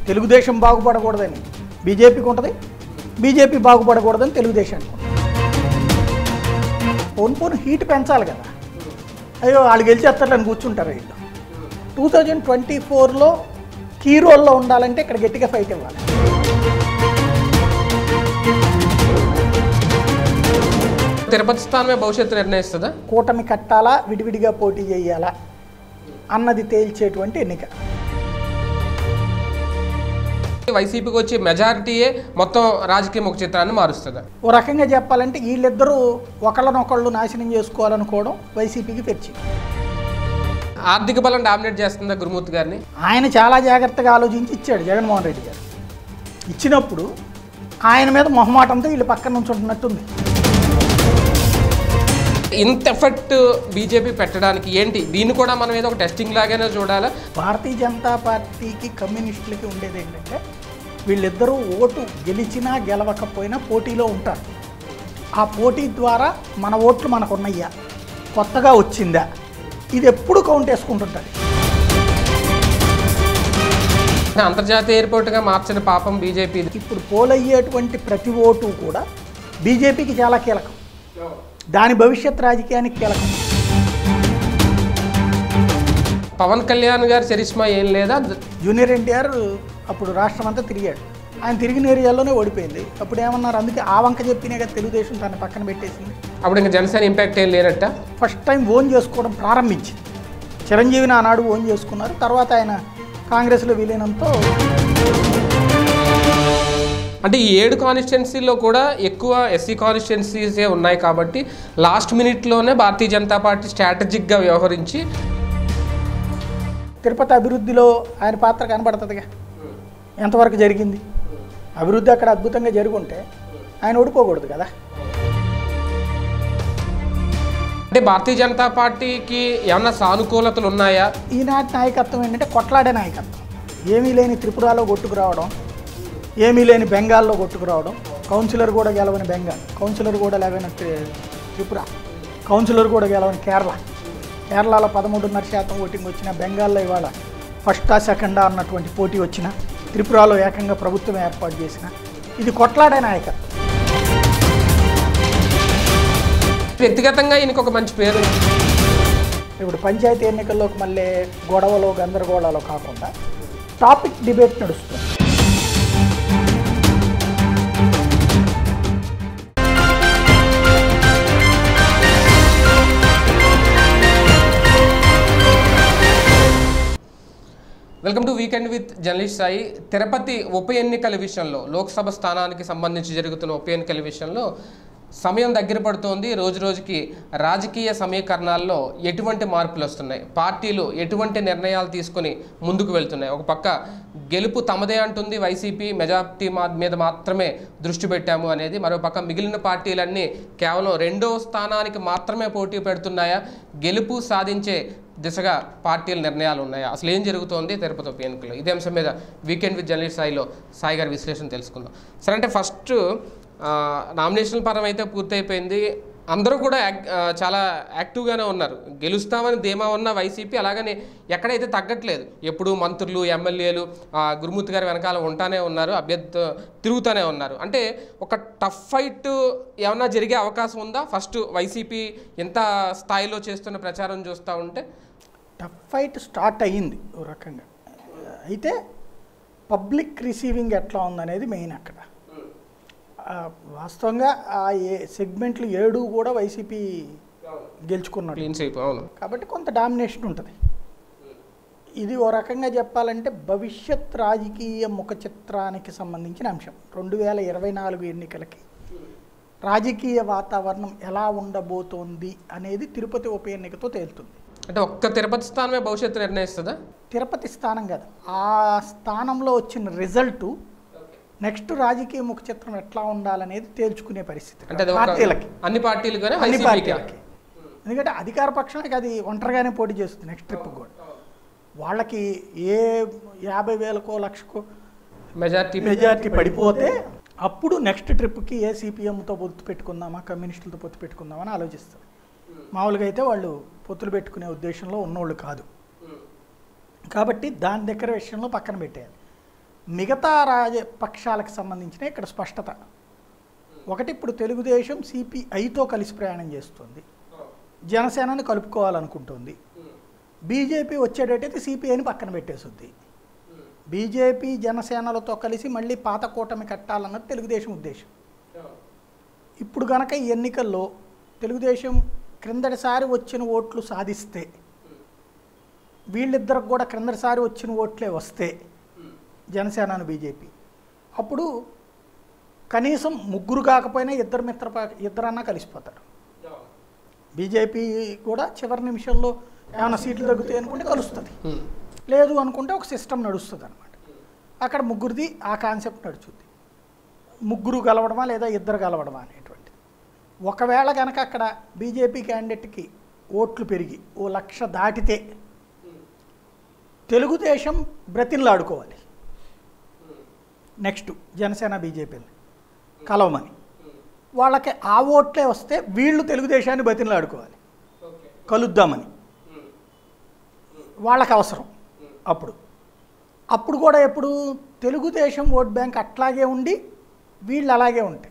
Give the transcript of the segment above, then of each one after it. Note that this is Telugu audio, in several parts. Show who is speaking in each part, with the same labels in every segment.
Speaker 1: తెలుగుదేశం బాగుపడకూడదని బీజేపీకి ఉంటుంది బీజేపీ బాగుపడకూడదని తెలుగుదేశానికి ఉంటుంది పోను పోను హీట్ పెంచాలి కదా అయ్యో వాళ్ళు గెలిచేస్తారని కూర్చుంటారు వీళ్ళు టూ థౌజండ్ ట్వంటీ ఫోర్లో కీ రోల్లో ఉండాలంటే ఇక్కడ గట్టిగా ఫైట్ ఇవ్వాలి
Speaker 2: తిరుపతి స్థానమే భవిష్యత్తు నిర్ణయిస్తుందా
Speaker 1: కూటమి కట్టాలా విడివిడిగా పోటీ చేయాలా అన్నది తేల్చేటువంటి ఎన్నిక
Speaker 2: వైసీపీకి వచ్చి మెజారిటీయే మొత్తం రాజకీయ ముఖ చిత్రాన్ని మారుస్తుందా
Speaker 1: ఓ రకంగా చెప్పాలంటే వీళ్ళిద్దరూ ఒకళ్ళనొకళ్ళు నాశనం చేసుకోవాలనుకోవడం వైసీపీకి తెచ్చింది
Speaker 2: ఆర్థిక బలం డామినేట్ చేస్తుందా గురుమూర్తి గారిని
Speaker 1: ఆయన చాలా జాగ్రత్తగా ఆలోచించి ఇచ్చాడు జగన్మోహన్ రెడ్డి గారు ఇచ్చినప్పుడు ఆయన మీద మొహమాటంతో వీళ్ళు పక్కన నుంచి ఉంటున్నట్టుంది
Speaker 2: ఇంత ఎఫెక్ట్ బీజేపీ పెట్టడానికి ఏంటి దీన్ని కూడా మనం ఏదో ఒక టెస్టింగ్ లాగానే చూడాలా
Speaker 1: భారతీయ జనతా పార్టీకి కమ్యూనిస్టులకి ఉండేది ఏంటంటే వీళ్ళిద్దరూ ఓటు గెలిచినా గెలవకపోయినా పోటీలో ఉంటారు ఆ పోటీ ద్వారా మన ఓట్లు మనకు ఉన్నాయా కొత్తగా వచ్చిందా ఇది ఎప్పుడు కౌంట్ వేసుకుంటుంటారు
Speaker 2: అంతర్జాతీయ ఎయిర్పోర్ట్గా మార్చిన పాపం బీజేపీ
Speaker 1: ఇప్పుడు పోలయ్యేటువంటి ప్రతి ఓటు కూడా బీజేపీకి చాలా కీలకం దాని భవిష్యత్ రాజకీయానికి కీలకం
Speaker 2: పవన్ కళ్యాణ్ గారి చరిష్మా ఏం లేదా
Speaker 1: జూనియర్ ఎన్టీఆర్ అప్పుడు రాష్ట్రం అంతా తిరిగాడు ఆయన తిరిగిన ఏరియాలోనే ఓడిపోయింది అప్పుడు ఏమన్నారు అందుకే ఆ వంక చెప్పినే కదా తెలుగుదేశం తన పక్కన పెట్టేసింది
Speaker 2: అప్పుడు ఇంకా జనసేన ఇంపాక్ట్ ఏం లేనట్ట
Speaker 1: ఫస్ట్ టైం ఓన్ చేసుకోవడం ప్రారంభించింది చిరంజీవిని ఆనాడు ఓన్ చేసుకున్నారు తర్వాత ఆయన కాంగ్రెస్లో విలీనంతో
Speaker 2: అంటే ఈ ఏడు కాన్స్టిట్యున్సీలో కూడా ఎక్కువ ఎస్సీ కాన్స్టిట్యున్సీసే ఉన్నాయి కాబట్టి లాస్ట్ మినిట్లోనే భారతీయ జనతా పార్టీ స్ట్రాటజిక్గా వ్యవహరించి
Speaker 1: తిరుపతి అభివృద్ధిలో ఆయన పాత్ర కనబడుతుందిగా ఎంతవరకు జరిగింది అభివృద్ధి అక్కడ అద్భుతంగా జరుగుంటే ఆయన ఓడిపోకూడదు కదా
Speaker 2: అంటే భారతీయ జనతా పార్టీకి ఏమన్నా సానుకూలతలు ఉన్నాయా
Speaker 1: ఈనాటి నాయకత్వం ఏంటంటే కొట్లాడే నాయకత్వం ఏమీ లేని త్రిపురలో కొట్టుకురావడం ఏమీ లేని బెంగాల్లో కొట్టుకురావడం కౌన్సిలర్ కూడా గెలవని బెంగాల్ కౌన్సిలర్ కూడా లేవని త్రి- త్రిపుర కౌన్సిలర్ కూడా గెలవని కేరళ కేరళలో పదమూడున్నర శాతం ఓటింగ్ వచ్చిన బెంగాల్లో ఇవాళ ఫస్టా సెకండా అన్నటువంటి పోటీ వచ్చిన త్రిపురలో ఏకంగా ప్రభుత్వం ఏర్పాటు చేసిన ఇది కొట్లాడే నాయకత్వం
Speaker 2: వ్యక్తిగతంగా ఈయనకు ఒక మంచి పేరు ఉంది.
Speaker 1: ఇప్పుడు పంచాయతీ ఎన్నికల్లోకి మళ్ళీ గొడవలు గందరగోళాలు కాకుండా టాపిక్ డిబేట్ నడుస్తుంది
Speaker 2: welcome to weekend with journalist Sai Tirupati ఉప ఎన్నికల విషయంలో లోక్సభ స్థానానికి సంబంధించి జరుగుతున్న ఉప ఎన్నికల విషయంలో సమయం దగ్గర పడుతోంది రోజు రోజుకి రాజకీయ సమీకరణాల్లో ఎటువంటి మార్పులు వస్తున్నాయి పార్టీలు ఎటువంటి నిర్ణయాలు తీసుకొని ముందుకు వెళ్తున్నాయి ఒక పక్క గెలుపు తమదే అంటుంది వైసీపీ మెజార్టీ మా మీద మాత్రమే దృష్టి పెట్టాము అనేది మరో పక్క మిగిలిన పార్టీలన్నీ కేవలం రెండో స్థానానికి మాత్రమే పోటీ పెడుతున్నాయా గెలుపు సాధించే దిశగా పార్టీల నిర్ణయాలు ఉన్నాయా అసలు ఏం జరుగుతోంది తిరుపతి ఉప ఎన్నికల్లో ఇదే అంశం మీద వీకెండ్ విత్ జర్నలిస్ట్ స్థాయిలో సాయి గారి విశ్లేషణ తెలుసుకుందాం సరే అంటే ఫస్ట్ నామినేషన్ పరం అయితే పూర్తయిపోయింది అందరూ కూడా యాక్- ఆ, చాలా యాక్టివ్గానే ఉన్నారు గెలుస్తామని ధీమా ఉన్న వైసీపీ అలాగని ఎక్కడైతే తగ్గట్లేదు ఎప్పుడు మంత్రులు ఎమ్మెల్యేలు ఆ, గురుమూర్తి గారి వెనకాల ఉంటానే ఉన్నారు అభ్యర్థి తిరుగుతూనే ఉన్నారు అంటే ఒక టఫ్ ఫైట్ ఏమన్నా జరిగే అవకాశం ఉందా ఫస్ట్ వైసీపీ ఎంత స్థాయిలో చేస్తున్న ప్రచారం చూస్తూ ఉంటే
Speaker 1: టఫ్ ఫైట్ స్టార్ట్ అయ్యింది ఓ రకంగా అయితే పబ్లిక్ రిసీవింగ్ ఎట్లా ఉందనేది మెయిన్ అక్కడ ఆ, వాస్తవంగా ఆ ఏ సెగ్మెంట్లు ఏడు కూడా వైసీపీ గెలుచుకున్నాడు
Speaker 2: క్లీన్ స్వీప్ అవును
Speaker 1: కాబట్టి కొంత డామినేషన్ ఉంటుంది ఇది ఓ రకంగా చెప్పాలంటే భవిష్యత్ రాజకీయ ముఖ చిత్రానికి సంబంధించిన అంశం రెండు వేల ఇరవై నాలుగు ఎన్నికలకి రాజకీయ వాతావరణం ఎలా ఉండబోతోంది అనేది తిరుపతి ఉప ఎన్నికతో తేలుతుంది
Speaker 2: అంటే ఒక్క తిరుపతి స్థానమే భవిష్యత్తు నిర్ణయిస్తుందా
Speaker 1: తిరుపతి స్థానం కాదు ఆ స్థానంలో వచ్చిన రిజల్టు నెక్స్ట్ రాజకీయ ముఖ చిత్రం ఎట్లా ఉండాలనేది తేల్చుకునే పరిస్థితి
Speaker 2: అంటే అది ఒక
Speaker 1: పార్టీలకి
Speaker 2: అన్ని పార్టీలు కానీ
Speaker 1: అన్ని
Speaker 2: వైసీపీకి
Speaker 1: పార్టీలకి ఎందుకంటే అధికార పక్షానికి అది ఒంటరిగానే పోటీ చేస్తుంది నెక్స్ట్ ట్రిప్ కూడా వాళ్ళకి ఏ యాభై వేలకో లక్షకో
Speaker 2: మెజార్టీ
Speaker 1: మెజారిటీ పడిపోతే అప్పుడు నెక్స్ట్ ట్రిప్కి ఏ సిపిఎంతో పొత్తు పెట్టుకుందామా కమ్యూనిస్టులతో పొత్తు పెట్టుకుందామని ఆలోచిస్తారు మామూలుగా అయితే వాళ్ళు పొత్తులు పెట్టుకునే ఉద్దేశంలో ఉన్నోళ్ళు కాదు కాబట్టి దాని దగ్గర విషయంలో పక్కన పెట్టేయాలి మిగతా రాజ పక్షాలకు సంబంధించిన ఇక్కడ స్పష్టత ఒకటి ఇప్పుడు తెలుగుదేశం సిపిఐతో కలిసి ప్రయాణం చేస్తుంది జనసేనని కలుపుకోవాలనుకుంటుంది బీజేపీ వచ్చేటట్టయితే సిపిఐని పక్కన పెట్టేస్తుంది బీజేపీ జనసేనలతో కలిసి మళ్ళీ పాత కూటమి కట్టాలన్నది తెలుగుదేశం ఉద్దేశం ఇప్పుడు గనక ఈ ఎన్నికల్లో తెలుగుదేశం క్రిందటిసారి వచ్చిన ఓట్లు సాధిస్తే వీళ్ళిద్దరికి కూడా క్రిందటిసారి వచ్చిన ఓట్లే వస్తే జనసేనను బీజేపీ అప్పుడు కనీసం ముగ్గురు కాకపోయినా ఇద్దరు మిత్ర ఇద్దరన్నా కలిసిపోతారు బీజేపీ కూడా చివరి నిమిషంలో ఏమైనా సీట్లు తగ్గుతాయి అనుకుంటే కలుస్తుంది లేదు అనుకుంటే ఒక సిస్టమ్ నడుస్తుంది అనమాట అక్కడ ముగ్గురిది ఆ కాన్సెప్ట్ నడుచుద్ది ముగ్గురు కలవడమా లేదా ఇద్దరు కలవడమా అనేటువంటిది ఒకవేళ కనుక అక్కడ బీజేపీ క్యాండిడేట్కి ఓట్లు పెరిగి ఓ లక్ష దాటితే తెలుగుదేశం బ్రతిన్లాడుకోవాలి నెక్స్ట్ జనసేన బీజేపీని కలవమని వాళ్ళకి ఆ ఓట్లే వస్తే వీళ్ళు తెలుగుదేశాన్ని బతిన్లాడుకోవాలి కలుద్దామని వాళ్ళకి అవసరం అప్పుడు అప్పుడు కూడా ఎప్పుడు తెలుగుదేశం ఓట్ బ్యాంక్ అట్లాగే ఉండి వీళ్ళు అలాగే ఉంటాయి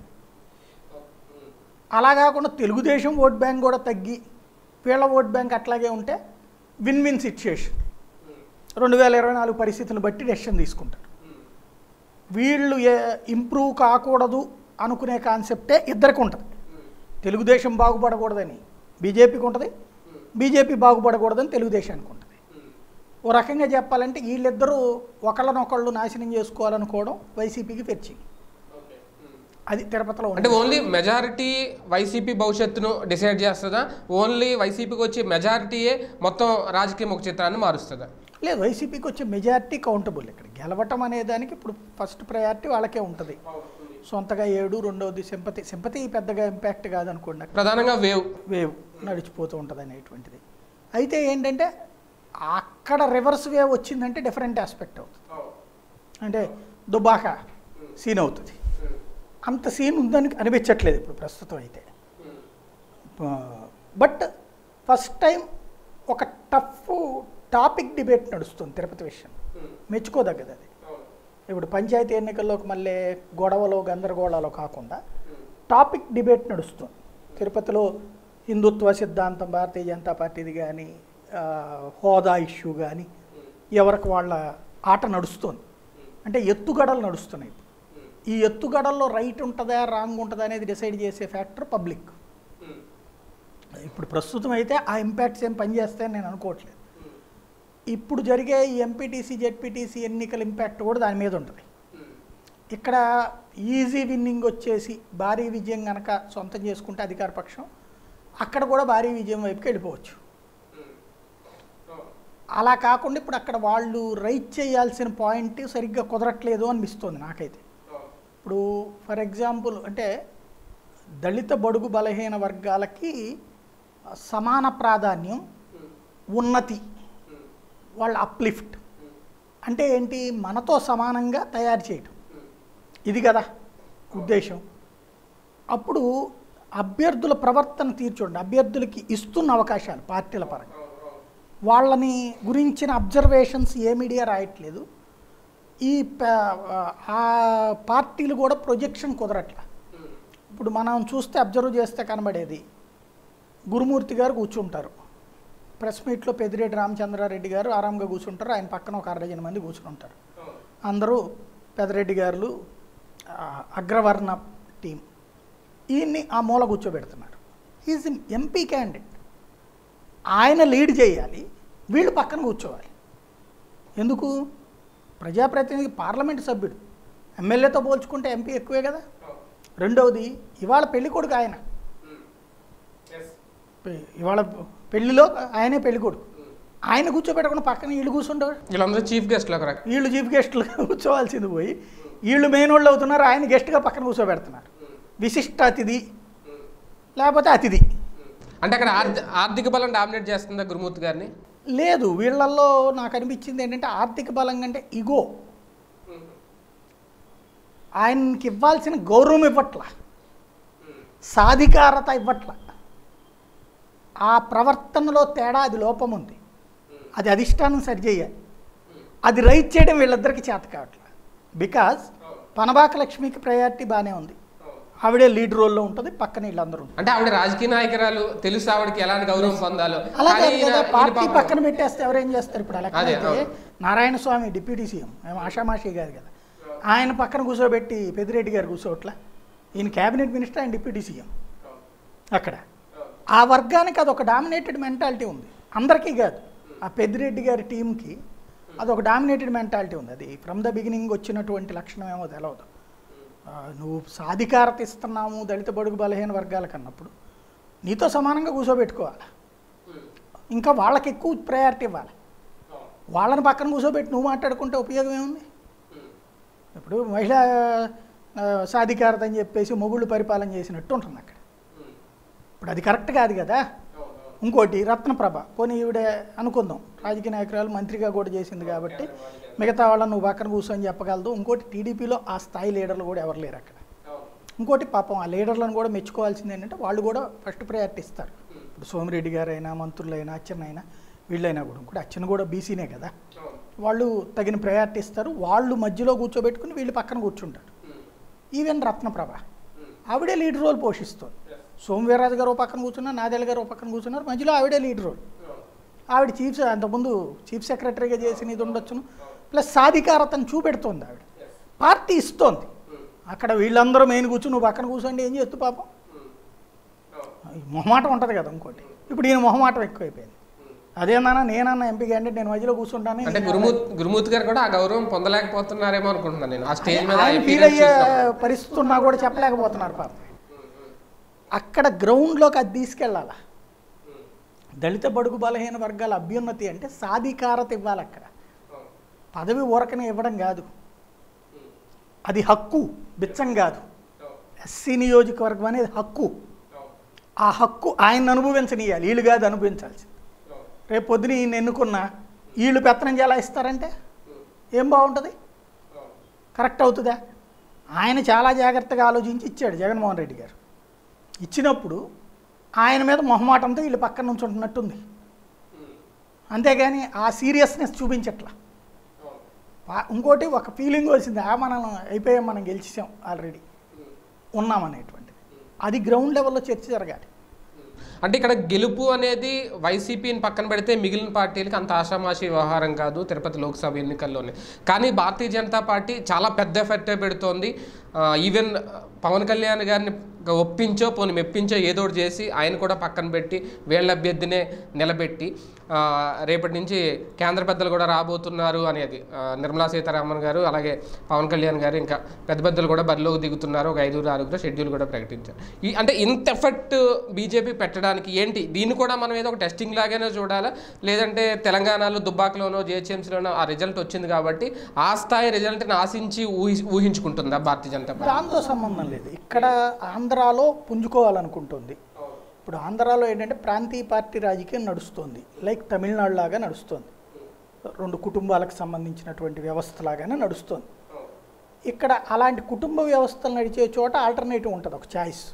Speaker 1: అలా కాకుండా తెలుగుదేశం ఓట్ బ్యాంక్ కూడా తగ్గి వీళ్ళ ఓట్ బ్యాంక్ అట్లాగే ఉంటే విన్ విన్ సిచ్యుయేషన్ రెండు వేల ఇరవై నాలుగు పరిస్థితులను బట్టి డెసిషన్ తీసుకుంటారు వీళ్ళు ఏ ఇంప్రూవ్ కాకూడదు అనుకునే కాన్సెప్టే ఇద్దరికి ఉంటుంది తెలుగుదేశం బాగుపడకూడదని బీజేపీకి ఉంటుంది బీజేపీ బాగుపడకూడదని తెలుగుదేశానికి ఉంటుంది ఓ రకంగా చెప్పాలంటే వీళ్ళిద్దరూ ఒకళ్ళనొకళ్ళు నాశనం చేసుకోవాలనుకోవడం వైసీపీకి తెచ్చి అది తిరుపతిలో
Speaker 2: అంటే
Speaker 1: ఉంది
Speaker 2: ఓన్లీ మెజారిటీ వైసీపీ భవిష్యత్తును డిసైడ్ చేస్తుందా ఓన్లీ వైసీపీకి వచ్చే మెజారిటీయే మొత్తం రాజకీయ ముఖ చిత్రాన్ని మారుస్తుందా
Speaker 1: లేదు వైసీపీకి వచ్చే మెజారిటీ కౌంటబుల్ ఇక్కడ గెలవటం అనే దానికి ఇప్పుడు ఫస్ట్ ప్రయారిటీ వాళ్ళకే ఉంటుంది సొంతగా ఏడు రెండవది సింపతి సింపతి పెద్దగా ఇంపాక్ట్ కాదనుకోండి
Speaker 2: ప్రధానంగా వేవ్
Speaker 1: వేవ్ నడిచిపోతూ ఉంటుంది అనేటువంటిది అయితే ఏంటంటే అక్కడ రివర్స్ వేవ్ వచ్చిందంటే డిఫరెంట్ ఆస్పెక్ట్ అవుతుంది అంటే దుబాక సీన్ అవుతుంది అంత సీన్ ఉందని అనిపించట్లేదు ఇప్పుడు ప్రస్తుతం అయితే బట్ ఫస్ట్ టైం ఒక టఫ్ టాపిక్ డిబేట్ నడుస్తుంది తిరుపతి విషయం మెచ్చుకోదగ్గది అది ఇప్పుడు పంచాయతీ ఎన్నికల్లోకి మళ్ళీ గొడవలు గందరగోళాలు కాకుండా టాపిక్ డిబేట్ నడుస్తుంది తిరుపతిలో హిందుత్వ సిద్ధాంతం భారతీయ జనతా పార్టీది కానీ హోదా ఇష్యూ కానీ ఎవరికి వాళ్ళ ఆట నడుస్తుంది అంటే ఎత్తుగడలు నడుస్తున్నాయి ఇప్పుడు. ఈ ఎత్తుగడల్లో రైట్ ఉంటుందా రాంగ్ ఉంటుందా అనేది డిసైడ్ చేసే ఫ్యాక్టర్ పబ్లిక్ ఇప్పుడు ప్రస్తుతం అయితే ఆ ఇంపాక్ట్స్ ఏం పనిచేస్తాయని నేను అనుకోవట్లేదు ఇప్పుడు జరిగే ఈ ఎంపీటీసీ జెడ్పీటీసీ ఎన్నికల ఇంపాక్ట్ కూడా దాని మీద ఉంటుంది ఇక్కడ ఈజీ విన్నింగ్ వచ్చేసి భారీ విజయం కనుక సొంతం చేసుకుంటే అధికార పక్షం అక్కడ కూడా భారీ విజయం వైపుకి వెళ్ళిపోవచ్చు అలా కాకుండా ఇప్పుడు అక్కడ వాళ్ళు రైట్ చేయాల్సిన పాయింట్ సరిగ్గా కుదరట్లేదు అనిపిస్తుంది నాకైతే ఇప్పుడు ఫర్ ఎగ్జాంపుల్ అంటే దళిత బడుగు బలహీన వర్గాలకి సమాన ప్రాధాన్యం ఉన్నతి వాళ్ళ అప్లిఫ్ట్ అంటే ఏంటి మనతో సమానంగా తయారు చేయటం ఇది కదా ఉద్దేశం అప్పుడు అభ్యర్థుల ప్రవర్తన తీర్చండి అభ్యర్థులకి ఇస్తున్న అవకాశాలు పార్టీల పరంగా వాళ్ళని గురించిన అబ్జర్వేషన్స్ ఏ మీడియా రాయట్లేదు ఈ ప- ఆ పార్టీలు కూడా ప్రొజెక్షన్ కుదరట్లా ఇప్పుడు మనం చూస్తే అబ్జర్వ్ చేస్తే కనబడేది గురుమూర్తి గారు కూర్చుంటారు ప్రెస్ మీట్లో పెద్దిరెడ్డి రామచంద్రారెడ్డి గారు ఆరాంగా కూర్చుంటారు ఆయన పక్కన ఒక అరడజన మంది కూర్చుని ఉంటారు అందరూ పెదరెడ్డి గారు ఆ, అగ్రవర్ణ టీం ఈయన్ని ఆ మూల కూర్చోబెడుతున్నారు ఈజ్ ఎంపీ క్యాండిడేట్ ఆయన లీడ్ చేయాలి వీళ్ళు పక్కన కూర్చోవాలి ఎందుకు ప్రజాప్రతినిధి పార్లమెంట్ సభ్యుడు ఎమ్మెల్యేతో పోల్చుకుంటే ఎంపీ ఎక్కువే కదా రెండవది ఇవాళ పెళ్లి కొడుకు ఆయన పె- ఇవాళ పెళ్లిలో ఆయనే పెళ్లి కొడుకు ఆయన కూర్చోబెట్టకుండా పక్కన వీళ్ళు కూర్చుంటాడు
Speaker 2: వీళ్ళందరూ చీఫ్ గెస్ట్లు ఒక రకం
Speaker 1: వీళ్ళు చీఫ్ గెస్టులు కూర్చోవాల్సింది పోయి వీళ్ళు మెయిన్ వాళ్ళు అవుతున్నారు ఆయన గెస్ట్గా పక్కన కూర్చోబెడుతున్నారు విశిష్ట అతిథి లేకపోతే అతిథి
Speaker 2: అంటే అక్కడ ఆర్థ- ఆర్థిక బలం డామినేట్ చేస్తుందా గురుమూర్తి గారిని
Speaker 1: లేదు వీళ్ళల్లో నాకు అనిపించింది ఏంటంటే ఆర్థిక బలం కంటే ఇగో ఆయనకి ఇవ్వాల్సిన గౌరవం ఇవ్వట్ల సాధికారత ఇవ్వట్ల ఆ ప్రవర్తనలో తేడా అది లోపం ఉంది అది అధిష్టానం సరిచేయాలి అది రైట్ చేయడం వీళ్ళిద్దరికి చేత కావట్లేదు బికాజ్ పనబాక లక్ష్మికి ప్రయారిటీ బాగానే ఉంది ఆవిడే లీడ్ రోల్లో ఉంటుంది పక్కన వీళ్ళందరూ ఉంటారు.
Speaker 2: అంటే ఆవిడ రాజకీయ నాయకురాలు తెలుసు ఆవిడకి ఎలాంటి గౌరవం పొందాలో
Speaker 1: అలా
Speaker 2: కానీ
Speaker 1: కాదు
Speaker 2: ఈయన-
Speaker 1: కదా
Speaker 2: ఈయన
Speaker 1: పార్టీ
Speaker 2: పాపం-
Speaker 1: పక్కన పెట్టేస్తే ఎవరేం చేస్తారు ఇప్పుడు అలా
Speaker 2: అదే,
Speaker 1: అయితే నారాయణ స్వామి డిప్యూటీ సీఎం ఏం ఆషామాషి గారు కదా ఆయన పక్కన కూర్చోబెట్టి పెద్దిరెడ్డి గారు కూర్చోట్లా ఈయన క్యాబినెట్ మినిస్టర్ ఆయన డిప్యూటీ సీఎం అక్కడ ఆ వర్గానికి అదొక డామినేటెడ్ మెంటాలిటీ ఉంది అందరికీ కాదు ఆ పెద్దిరెడ్డి గారి టీంకి అదొక డామినేటెడ్ మెంటాలిటీ ఉంది అది ఫ్రమ్ ద బిగినింగ్ వచ్చినటువంటి లక్షణం ఏమో తెలవదు ఆ, నువ్వు సాధికారత ఇస్తున్నాము దళిత బడుగు బలహీన వర్గాలకు అన్నప్పుడు నీతో సమానంగా కూర్చోబెట్టుకోవాలి ఇంకా వాళ్ళకి ఎక్కువ ప్రయారిటీ ఇవ్వాలి వాళ్ళని పక్కన కూర్చోబెట్టి నువ్వు మాట్లాడుకుంటే ఉపయోగం ఏముంది ఇప్పుడు మహిళా ఆ, సాధికారత అని చెప్పేసి మొగుళ్ళు పరిపాలన చేసినట్టు ఉంటుంది అక్కడ ఇప్పుడు అది కరెక్ట్ కాదు కదా ఇంకోటి రత్నప్రభ పోనీ ఈవిడ అనుకుందాం రాజకీయ నాయకురాలు మంత్రిగా కూడా చేసింది కాబట్టి మిగతా వాళ్ళని నువ్వు పక్కన కూర్చొని చెప్పగలదు ఇంకోటి టీడీపీలో ఆ స్థాయి లీడర్లు కూడా ఎవరు లేరు అక్కడ ఇంకోటి పాపం ఆ లీడర్లను కూడా మెచ్చుకోవాల్సింది ఏంటంటే వాళ్ళు కూడా ఫస్ట్ ప్రయారిటీ ఇస్తారు ఇప్పుడు సోమిరెడ్డి గారైనా మంత్రులైనా అచ్చెన్నైనా వీళ్ళైనా కూడా ఇంకోటి అచ్చెన్న కూడా బీసీనే కదా వాళ్ళు తగిన ప్రయారిటీ ఇస్తారు వాళ్ళు మధ్యలో కూర్చోబెట్టుకుని వీళ్ళు పక్కన కూర్చుంటారు ఈవెన్ రత్నప్రభ ఆవిడే లీడ్ రోల్ పోషిస్తుంది సోమవీర్రాజు గారు ఓ పక్కన కూర్చున్నారు నాదేళ్ళ గారు ఓ పక్కన కూర్చున్నారు మధ్యలో ఆవిడే లీడ్ రోల్ ఆవిడ చీఫ్ అంతకుముందు చీఫ్ సెక్రటరీగా చేసిన ఇది ఉండొచ్చును ప్లస్ సాధికారతను చూపెడుతోంది ఆవిడ పార్టీ ఇస్తోంది అక్కడ వీళ్ళందరూ మెయిన్ కూర్చుని నువ్వు పక్కన కూర్చోండి ఏం చేస్తూ పాపం ఈ మొహమాటం ఉంటుంది కదా ఇంకోటి ఇప్పుడు ఈయన మొహమాటం ఎక్కువైపోయింది అదేనా నేనన్నా ఎంపీ క్యాండిడేట్ నేను మధ్యలో కూర్చుంటాను
Speaker 2: అంటే గురుమూర్తి గురుమూర్తి గారు కూడా ఆ గౌరవం పొందలేకపోతున్నారేమో అనుకుంటున్నాను నేను ఆ స్టేజ్ మీద
Speaker 1: ఆయన ఫీల్ అయ్యే పరిస్థితి ఉన్నా కూడా చెప్పలేకపోతున్నారు పాపం అక్కడ గ్రౌండ్లోకి అది తీసుకెళ్ళాలి దళిత బడుగు బలహీన వర్గాల అభ్యున్నతి అంటే సాధికారత ఇవ్వాలి అక్కడ పదవి ఊరకనే ఇవ్వడం కాదు అది హక్కు బిచ్చం కాదు ఎస్సీ నియోజకవర్గం అనేది హక్కు ఆ హక్కు ఆయన అనుభవించనీయాలి వీళ్ళు కాదు అనుభవించాల్సింది రేపు పొద్దున ఈయన ఎన్నుకున్నా వీళ్ళు పెత్తనం ఎలా ఇస్తారంటే ఏం బాగుంటుంది కరెక్ట్ అవుతుందా ఆయన చాలా జాగ్రత్తగా ఆలోచించి ఇచ్చాడు జగన్మోహన్ రెడ్డి గారు ఇచ్చినప్పుడు ఆయన మీద మొహమాటంతో వీళ్ళు పక్కన నుంచి ఉంటున్నట్టుంది అంతేగాని ఆ సీరియస్నెస్ చూపించట్లా వా- ఇంకోటి ఒక ఫీలింగ్ వచ్చింది ఆ మనం అయిపోయాం మనం గెలిచాం ఆల్రెడీ ఉన్నామనేటువంటిది అది గ్రౌండ్ లెవెల్లో చర్చ జరగాలి
Speaker 2: అంటే ఇక్కడ గెలుపు అనేది వైసీపీని పక్కన పెడితే మిగిలిన పార్టీలకి అంత ఆషామాషి వ్యవహారం కాదు తిరుపతి లోక్సభ ఎన్నికల్లోనే కానీ భారతీయ జనతా పార్టీ చాలా పెద్ద ఎఫెక్టే పెడుతోంది ఆ, ఈవెన్ పవన్ కళ్యాణ్ గారిని ఒప్పించో పోని మెప్పించో ఏదో ఒకటి చేసి ఆయన కూడా పక్కన పెట్టి వీళ్ళ అభ్యర్థినే నిలబెట్టి ఆ, రేపటి నుంచి కేంద్ర పెద్దలు కూడా రాబోతున్నారు అనేది ఆ, నిర్మలా సీతారామన్ గారు అలాగే పవన్ కళ్యాణ్ గారు ఇంకా పెద్ద పెద్దలు కూడా బరిలోకి దిగుతున్నారు ఒక ఐదుగురు ఆరుగురు షెడ్యూల్ కూడా ప్రకటించారు ఈ అంటే ఇంత ఎఫెక్ట్ బీజేపీ పెట్టడానికి ఏంటి దీన్ని కూడా మనం ఏదో ఒక టెస్టింగ్ లాగానే చూడాలా లేదంటే తెలంగాణలో దుబ్బాకలోనో జిహెచ్ఎంసీలోనో ఆ రిజల్ట్ వచ్చింది కాబట్టి ఆ స్థాయి రిజల్ట్ని ఆశించి ఊహి ఊహించుకుంటుందా భారతీయ జనతా పార్టీ
Speaker 1: దాంతో సంబంధం లేదు ఇక్కడ ఆంధ్రాలో పుంజుకోవాలనుకుంటుంది ఇప్పుడు ఆంధ్రాలో ఏంటంటే ప్రాంతీయ పార్టీ రాజకీయం నడుస్తుంది లైక్ తమిళనాడు లాగా నడుస్తుంది రెండు కుటుంబాలకు సంబంధించినటువంటి వ్యవస్థ లాగానే నడుస్తుంది ఇక్కడ అలాంటి కుటుంబ వ్యవస్థలు నడిచే చోట ఆల్టర్నేటివ్ ఉంటుంది ఒక చాయిస్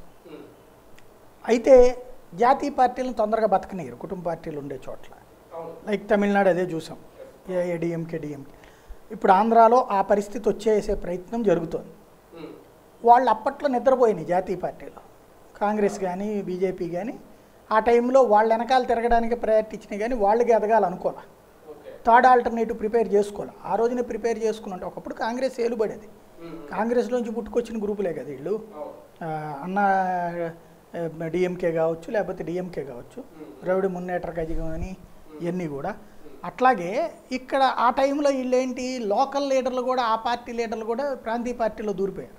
Speaker 1: అయితే జాతీయ పార్టీలను తొందరగా బతకనీయరు కుటుంబ పార్టీలు ఉండే చోట్ల లైక్ తమిళనాడు అదే చూసాం ఏఐడిఎంకే డిఎంకే ఇప్పుడు ఆంధ్రాలో ఆ పరిస్థితి వచ్చేసే ప్రయత్నం జరుగుతోంది వాళ్ళు అప్పట్లో నిద్రపోయినాయి జాతీయ పార్టీలో కాంగ్రెస్ కానీ బీజేపీ కానీ ఆ టైంలో వాళ్ళ వెనకాల తిరగడానికి ప్రయారిటీ ఇచ్చినాయి కానీ వాళ్ళకి ఎదగాలనుకోలే థర్డ్ ఆల్టర్నేటివ్ ప్రిపేర్ చేసుకోవాలి ఆ రోజునే ప్రిపేర్ చేసుకుని ఉంటే ఒకప్పుడు కాంగ్రెస్ ఏలుబడేది కాంగ్రెస్లోంచి పుట్టుకొచ్చిన గ్రూపులే కదా వీళ్ళు ఆ, అన్న డిఎంకే కావచ్చు లేకపోతే డిఎంకే కావచ్చు ద్రవిడ మున్నేట్ర కజగం అని ఇవన్నీ కూడా అట్లాగే ఇక్కడ ఆ టైంలో వీళ్ళేంటి లోకల్ లీడర్లు కూడా ఆ పార్టీ లీడర్లు కూడా ప్రాంతీయ పార్టీలో దూరిపోయారు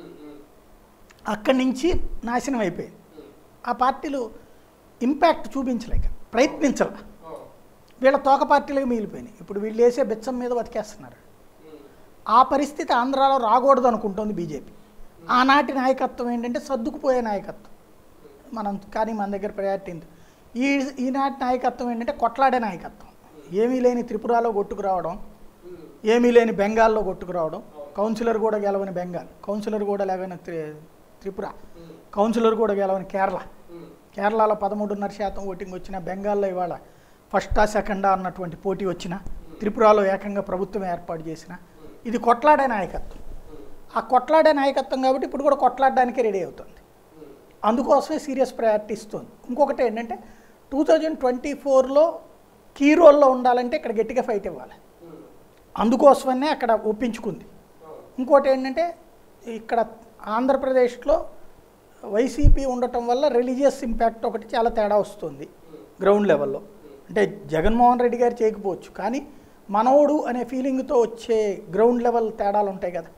Speaker 1: అక్కడి నుంచి నాశనం అయిపోయింది ఆ పార్టీలు ఇంపాక్ట్ చూపించలేక ప్రయత్నించాల వీళ్ళ తోక పార్టీలకు మిగిలిపోయినాయి ఇప్పుడు వీళ్ళు వేసే బిచ్చం మీద బతికేస్తున్నారు ఆ పరిస్థితి ఆంధ్రాలో రాకూడదు అనుకుంటోంది బీజేపీ ఆనాటి నాయకత్వం ఏంటంటే సర్దుకుపోయే నాయకత్వం మనం కానీ మన దగ్గర ప్రయారిటీ ఉంది. ఈ ఈనాటి నాయకత్వం ఏంటంటే కొట్లాడే నాయకత్వం ఏమీ లేని త్రిపురలో కొట్టుకురావడం ఏమీ లేని బెంగాల్లో కొట్టుకురావడం కౌన్సిలర్ కూడా గెలవని బెంగాల్ కౌన్సిలర్ కూడా లేవని త్రి త్రిపుర కౌన్సిలర్ కూడా గెలవని కేరళ కేరళలో పదమూడున్నర శాతం ఓటింగ్ వచ్చిన బెంగాల్లో ఇవాళ ఫస్టా సెకండా అన్నటువంటి పోటీ వచ్చిన త్రిపురలో ఏకంగా ప్రభుత్వం ఏర్పాటు చేసిన ఇది కొట్లాడే నాయకత్వం ఆ కొట్లాడే నాయకత్వం కాబట్టి ఇప్పుడు కూడా కొట్లాడడానికి రెడీ అవుతుంది అందుకోసమే సీరియస్ ప్రయారిటీ ఇస్తుంది ఇంకొకటి ఏంటంటే టూ థౌజండ్ ట్వంటీ ఫోర్లో కీ రోల్లో ఉండాలంటే ఇక్కడ గట్టిగా ఫైట్ ఇవ్వాలి అందుకోసమనే అక్కడ ఒప్పించుకుంది ఇంకోటి ఏంటంటే ఇక్కడ ఆంధ్రప్రదేశ్లో వైసీపీ ఉండటం వల్ల రిలీజియస్ ఇంపాక్ట్ ఒకటి చాలా తేడా వస్తుంది గ్రౌండ్ లెవెల్లో అంటే జగన్మోహన్ రెడ్డి గారు చేయకపోవచ్చు కానీ మనోడు అనే ఫీలింగ్తో వచ్చే గ్రౌండ్ లెవెల్ తేడాలు ఉంటాయి కదా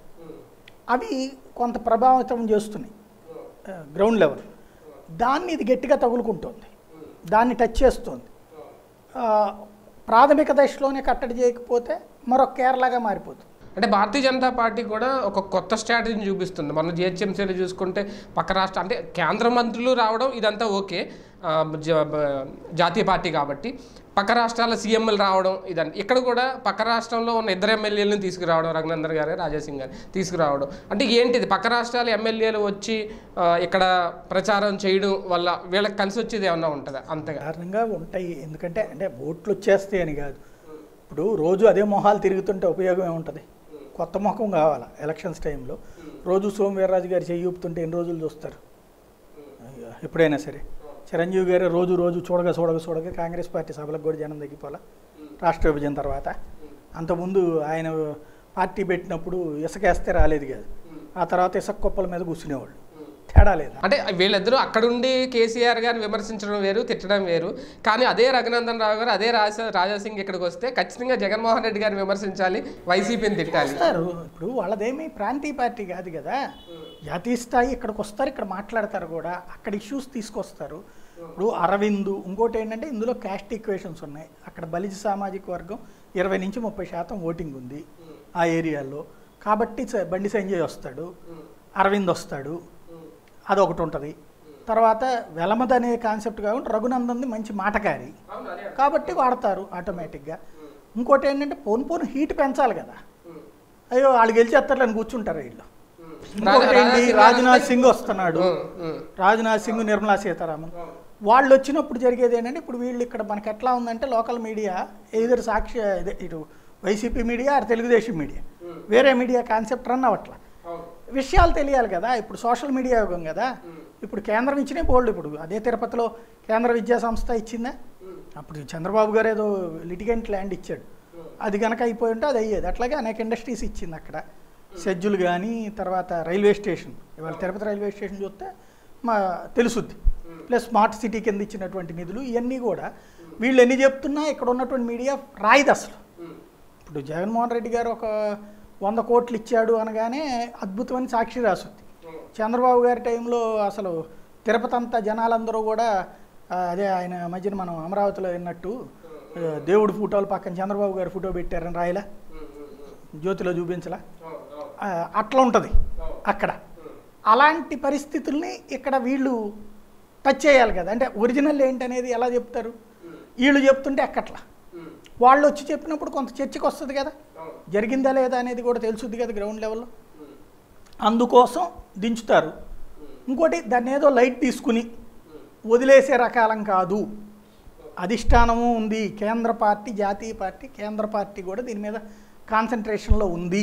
Speaker 1: అవి కొంత ప్రభావితం చేస్తున్నాయి గ్రౌండ్ లెవెల్ దాన్ని ఇది గట్టిగా తగులుకుంటుంది దాన్ని టచ్ చేస్తుంది ఆ, ప్రాథమిక దశలోనే కట్టడి చేయకపోతే మరొక కేరళగా మారిపోతుంది
Speaker 2: అంటే భారతీయ జనతా పార్టీ కూడా ఒక కొత్త స్ట్రాటజీని చూపిస్తుంది మన జిహెచ్ఎంసీలో చూసుకుంటే పక్క రాష్ట్ర అంటే కేంద్ర మంత్రులు రావడం ఇదంతా ఓకే ఆ, జ- బ- జాతీయ పార్టీ కాబట్టి పక్క రాష్ట్రాల సీఎంలు రావడం ఇదంతా ఇక్కడ కూడా పక్క రాష్ట్రంలో ఉన్న ఇద్దరు ఎమ్మెల్యేలను తీసుకురావడం రఘునందన్ గారు రాజాసింగ్ గారు తీసుకురావడం అంటే ఏంటిది పక్క రాష్ట్రాల ఎమ్మెల్యేలు వచ్చి ఆ, ఇక్కడ ప్రచారం చేయడం వల్ల వీళ్ళకి కలిసి వచ్చేది ఏమన్నా ఉంటుందా అంతగా
Speaker 1: కారణంగా ఉంటాయి ఎందుకంటే అంటే ఓట్లు వచ్చేస్తాయి అని కాదు ఇప్పుడు రోజు అదే మొహాలు తిరుగుతుంటే ఉపయోగం ఏముంటుంది కొత్త ముఖం కావాలా ఎలక్షన్స్ టైంలో రోజు సోమవీర్రాజు గారు చెయ్యి ఊపుతుంటే ఎన్ని రోజులు చూస్తారు అయ్యో, ఎప్పుడైనా సరే చిరంజీవి గారు రోజు రోజు చూడగా చూడగా చూడగా కాంగ్రెస్ పార్టీ సభలకు కూడా జనం తగ్గిపోలా రాష్ట్ర విభజన తర్వాత అంతకుముందు ఆయన పార్టీ పెట్టినప్పుడు ఇసుకేస్తే రాలేదు కాదు ఆ తర్వాత ఇసుక కుప్పల మీద కూర్చునేవాళ్ళు తేడా లేదా
Speaker 2: అంటే వీళ్ళిద్దరూ అక్కడుండి కేసీఆర్ గారిని విమర్శించడం వేరు తిట్టడం వేరు కానీ అదే రఘునందన్ రావు గారు అదే రాజా రాజాసింగ్ ఇక్కడికి వస్తే ఖచ్చితంగా జగన్మోహన్ రెడ్డి గారిని విమర్శించాలి వైసీపీని తిట్టాలి
Speaker 1: చేస్తారు ఇప్పుడు వాళ్ళదేమి ప్రాంతీయ పార్టీ కాదు కదా జాతీయ స్థాయి ఇక్కడికి వస్తారు ఇక్కడ మాట్లాడతారు కూడా అక్కడ ఇష్యూస్ తీసుకొస్తారు ఇప్పుడు అరవింద్ ఇంకోటి ఏంటంటే ఇందులో క్యాస్ట్ ఈక్వేషన్స్ ఉన్నాయి అక్కడ బలిజ సామాజిక వర్గం ఇరవై నుంచి ముప్పై శాతం ఓటింగ్ ఉంది ఆ ఏరియాలో కాబట్టి స- బండి సంజయ్ వస్తాడు అరవింద్ వస్తాడు అదొకటి ఉంటుంది తర్వాత వెలమద అనే కాన్సెప్ట్ కాకుండా రఘునందన్ది మంచి మాటకారి కాబట్టి వాడతారు ఆటోమేటిక్గా ఇంకోటి ఏంటంటే పోను పోను హీట్ పెంచాలి కదా అయ్యో వాళ్ళు గెలిచేస్తారని కూర్చుంటారు వీళ్ళు ఇంకొకటి ఏంటి రాజ్నాథ్ సింగ్ వస్తున్నాడు
Speaker 2: ఉమ్, ఉమ్,
Speaker 1: రాజ్నాథ్ సింగ్ నిర్మలా సీతారామన్ వాళ్ళు వచ్చినప్పుడు జరిగేది ఏంటంటే ఇప్పుడు వీళ్ళు ఇక్కడ మనకి ఎట్లా ఉందంటే లోకల్ మీడియా ఏదో సాక్షి ఇదే ఇటు YCP media or Telugu Desam media వేరే మీడియా కాన్సెప్ట్ రన్ అవ్వట్లా విషయాలు తెలియాలి కదా ఇప్పుడు సోషల్ మీడియా యుగం కదా ఇప్పుడు కేంద్రం ఇచ్చినే బోల్డ్ ఇప్పుడు అదే తిరుపతిలో కేంద్ర విద్యా సంస్థ ఇచ్చిందా అప్పుడు చంద్రబాబు గారు ఏదో లిటిగెంట్ ల్యాండ్ ఇచ్చాడు అది కనుక అయిపోయి ఉంటే అది అయ్యేది అట్లాగే అనేక ఇండస్ట్రీస్ ఇచ్చింది అక్కడ షెడ్యూల్ కానీ తర్వాత రైల్వే స్టేషన్ ఇవాళ తిరుపతి రైల్వే స్టేషన్ చూస్తే మా తెలుసుద్ది ప్లస్ స్మార్ట్ సిటీ కింద ఇచ్చినటువంటి నిధులు ఇవన్నీ కూడా వీళ్ళు ఎన్ని చెప్తున్నా ఇక్కడ ఉన్నటువంటి మీడియా రాయిది అసలు ఇప్పుడు జగన్మోహన్ రెడ్డి గారు ఒక వంద కోట్లు ఇచ్చాడు అనగానే అద్భుతమైన సాక్షి రాసుద్ది చంద్రబాబు గారి టైంలో అసలు తిరుపతి అంతా జనాలందరూ కూడా ఆ, అదే ఆయన మధ్యన మనం అమరావతిలో విన్నట్టు ఆ, దేవుడి ఫోటోలు పక్కన చంద్రబాబు గారి ఫోటో పెట్టారని రాయలా జ్యోతిలో చూపించలా ఆ, అట్లా ఉంటుంది అక్కడ అలాంటి పరిస్థితుల్ని ఇక్కడ వీళ్ళు టచ్ చేయాలి కదా అంటే ఒరిజినల్ ఏంటనేది ఎలా చెప్తారు వీళ్ళు చెప్తుంటే ఎక్కట్లా వాళ్ళు వచ్చి చెప్పినప్పుడు కొంత చర్చకు వస్తుంది కదా జరిగిందా లేదా అనేది కూడా తెలుసుద్ది కదా గ్రౌండ్ లెవెల్లో అందుకోసం దించుతారు ఇంకోటి దాన్ని ఏదో లైట్ తీసుకుని వదిలేసే రకాలం కాదు అధిష్టానము ఉంది కేంద్ర పార్టీ జాతీయ పార్టీ కేంద్ర పార్టీ కూడా దీని మీద కాన్సన్ట్రేషన్లో ఉంది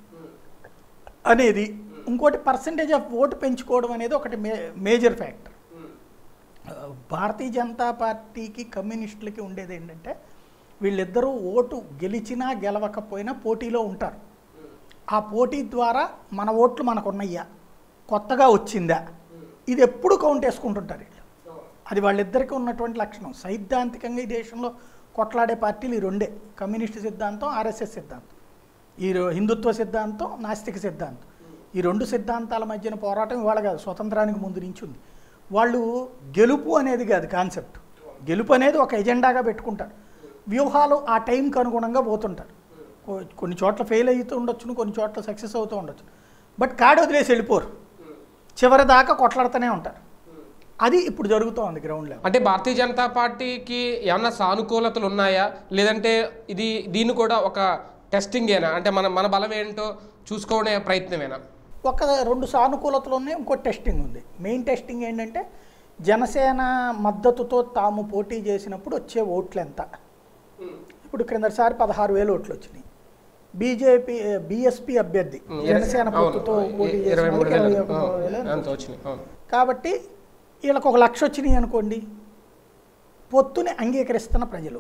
Speaker 1: అనేది ఇంకోటి పర్సంటేజ్ ఆఫ్ ఓటు పెంచుకోవడం అనేది ఒకటి మే మేజర్ ఫ్యాక్టర్ భారతీయ జనతా పార్టీకి కమ్యూనిస్టులకి ఉండేది ఏంటంటే వీళ్ళిద్దరూ ఓటు గెలిచినా గెలవకపోయినా పోటీలో ఉంటారు ఆ పోటీ ద్వారా మన ఓట్లు మనకు ఉన్నాయా కొత్తగా వచ్చిందా ఇది ఎప్పుడు కౌంట్ వేసుకుంటుంటారు వీళ్ళు అది వాళ్ళిద్దరికీ ఉన్నటువంటి లక్షణం సైద్ధాంతికంగా ఈ దేశంలో కొట్లాడే పార్టీలు ఈ రెండే కమ్యూనిస్ట్ సిద్ధాంతం ఆర్ఎస్ఎస్ సిద్ధాంతం ఈ రో- హిందుత్వ సిద్ధాంతం నాస్తిక సిద్ధాంతం ఈ రెండు సిద్ధాంతాల మధ్యన పోరాటం ఇవాళ కాదు స్వతంత్రానికి ముందు నుంచి ఉంది వాళ్ళు గెలుపు అనేది కాదు కాన్సెప్ట్ గెలుపు అనేది ఒక ఎజెండాగా పెట్టుకుంటారు వ్యూహాలు ఆ టైంకి అనుగుణంగా పోతుంటారు కొ- కొన్ని చోట్ల ఫెయిల్ అవుతూ ఉండొచ్చును కొన్ని చోట్ల సక్సెస్ అవుతూ ఉండొచ్చు బట్ కాడు వదిలేసి వెళ్ళిపోరు చివరి దాకా కొట్లాడుతూనే ఉంటారు అది ఇప్పుడు జరుగుతోంది గ్రౌండ్ లెవెల్
Speaker 2: అంటే భారతీయ జనతా పార్టీకి ఏమన్నా సానుకూలతలు ఉన్నాయా లేదంటే ఇది దీన్ని కూడా ఒక టెస్టింగేనా అంటే మన మన బలం ఏంటో చూసుకోవడే ప్రయత్నమేనా
Speaker 1: ఒక రెండు సానుకూలతలు ఉన్నాయి ఇంకో టెస్టింగ్ ఉంది మెయిన్ టెస్టింగ్ ఏంటంటే జనసేన మద్దతుతో తాము పోటీ చేసినప్పుడు వచ్చే ఓట్లు ఎంత ఇప్పుడు క్రిందటిసారి పదహారు వేలు ఓట్లు వచ్చినాయి బీజేపీ బీఎస్పీ అభ్యర్థి జనసేన
Speaker 2: అవును
Speaker 1: పొత్తుతో పోటీ
Speaker 2: ఇరవై మూడు
Speaker 1: చేసిన
Speaker 2: వేలు
Speaker 1: వాళ్ళకి ఇరవై ఒక వేలు
Speaker 2: అంత వచ్చినాయి అవును
Speaker 1: కాబట్టి వీళ్ళకి ఒక లక్ష వచ్చినాయి అనుకోండి పొత్తుని అంగీకరిస్తున్న ప్రజలు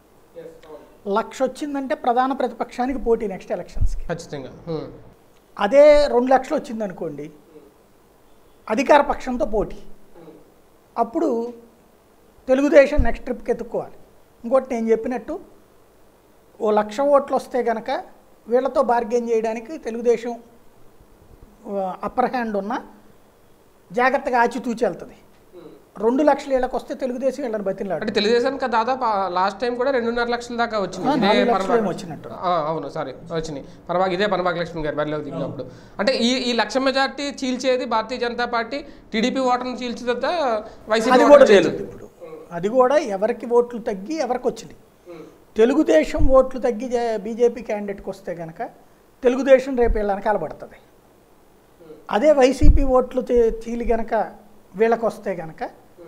Speaker 1: లక్ష వచ్చిందంటే ప్రధాన ప్రతిపక్షానికి పోటీ నెక్స్ట్ ఎలక్షన్స్కి
Speaker 2: ఖచ్చితంగా ఉమ్.
Speaker 1: అదే రెండు లక్షలు వచ్చింది అనుకోండి అధికార పక్షంతో పోటీ అప్పుడు తెలుగుదేశం నెక్స్ట్ ట్రిప్కి ఎత్తుక్కోవాలి ఇంకోటి నేను చెప్పినట్టు ఓ లక్ష ఓట్లు వస్తే గనక వీళ్ళతో బార్గెన్ చేయడానికి తెలుగుదేశం అప్పర్ హ్యాండ్ ఉన్న జాగ్రత్తగా ఆచితూచి వెళ్తుంది రెండు లక్షల వీళ్ళకి వస్తే తెలుగుదేశం వీళ్ళని బతిలాడు
Speaker 2: అంటే తెలుగుదేశానికి దాదాపు లాస్ట్ టైం కూడా రెండున్నర లక్షల దాకా వచ్చింది ఇదే
Speaker 1: నాలుగు లక్షలు
Speaker 2: పరభాగ-
Speaker 1: ఏమో వచ్చినట్టు
Speaker 2: ఆ, అవును సారీ వచ్చినాయి పరభాగ ఇదే పరభాగ లక్ష్మి గారు బరిలోకి దిగినప్పుడు అంటే ఈ ఈ లక్ష మెజార్టీ చీల్చేది భారతీయ జనతా పార్టీ టీడీపీ ఓటర్ని చీల్చేదా వైసీపీ
Speaker 1: అది కూడా
Speaker 2: ఓటర్ని
Speaker 1: తేలుతుంది ఇప్పుడు అది కూడా ఎవరికి ఓట్లు తగ్గి ఎవరికి వచ్చినాయి తెలుగుదేశం ఓట్లు తగ్గి జే- బీజేపీ క్యాండిడేట్కి వస్తే కనుక తెలుగుదేశం రేపు వీళ్ళ వెనకాల పడుతుంది అదే వైసీపీ ఓట్లు తే- చీలి గనక వీళ్ళకి వస్తే గనక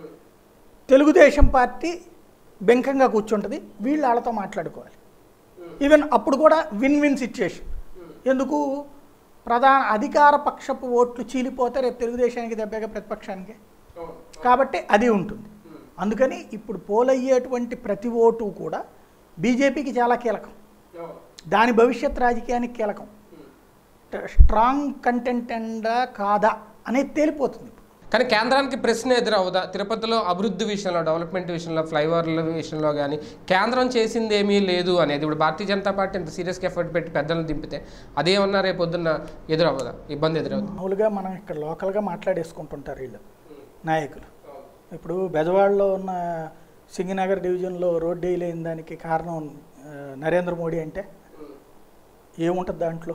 Speaker 1: తెలుగుదేశం పార్టీ బెంకంగా కూర్చుంటుంది వీళ్ళు వాళ్ళతో మాట్లాడుకోవాలి ఈవెన్ అప్పుడు కూడా విన్ విన్ సిచ్యుయేషన్ ఎందుకు ప్రధాన అధికార పక్షపు ఓట్లు చీలిపోతే రేపు తెలుగుదేశానికి దెబ్బగా ప్రతిపక్షానికి కాబట్టి అది ఉంటుంది అందుకని ఇప్పుడు పోలయ్యేటువంటి ప్రతి ఓటు కూడా బీజేపీకి చాలా కీలకం దాని భవిష్యత్ రాజకీయానికి కీలకం స్ట్రాంగ్ కంటెంట్ అండా కాదా అనేది తేలిపోతుంది ఇప్పుడు.
Speaker 2: కానీ కేంద్రానికి ప్రశ్న ఎదురవుదా తిరుపతిలో అభివృద్ధి విషయంలో డెవలప్మెంట్ విషయంలో ఫ్లైఓవర్ల విషయంలో కానీ కేంద్రం చేసింది ఏమీ లేదు అనేది ఇప్పుడు భారతీయ జనతా పార్టీ ఇంత సీరియస్గా ఎఫర్ట్ పెట్టి పెద్దలను దింపితే అదేమన్నా రేపు పొద్దున్న ఎదురవ్వదా ఇబ్బంది ఎదురవుతుంది
Speaker 1: మామూలుగా మనం ఇక్కడ లోకల్గా మాట్లాడేసుకుంటుంటారు వీళ్ళు నాయకులు ఇప్పుడు బెజవాడలో ఉన్న సింగనగర్ డివిజన్లో రోడ్డు వేయలేని దానికి కారణం ఆ, నరేంద్ర మోడీ అంటే ఏముంటుంది దాంట్లో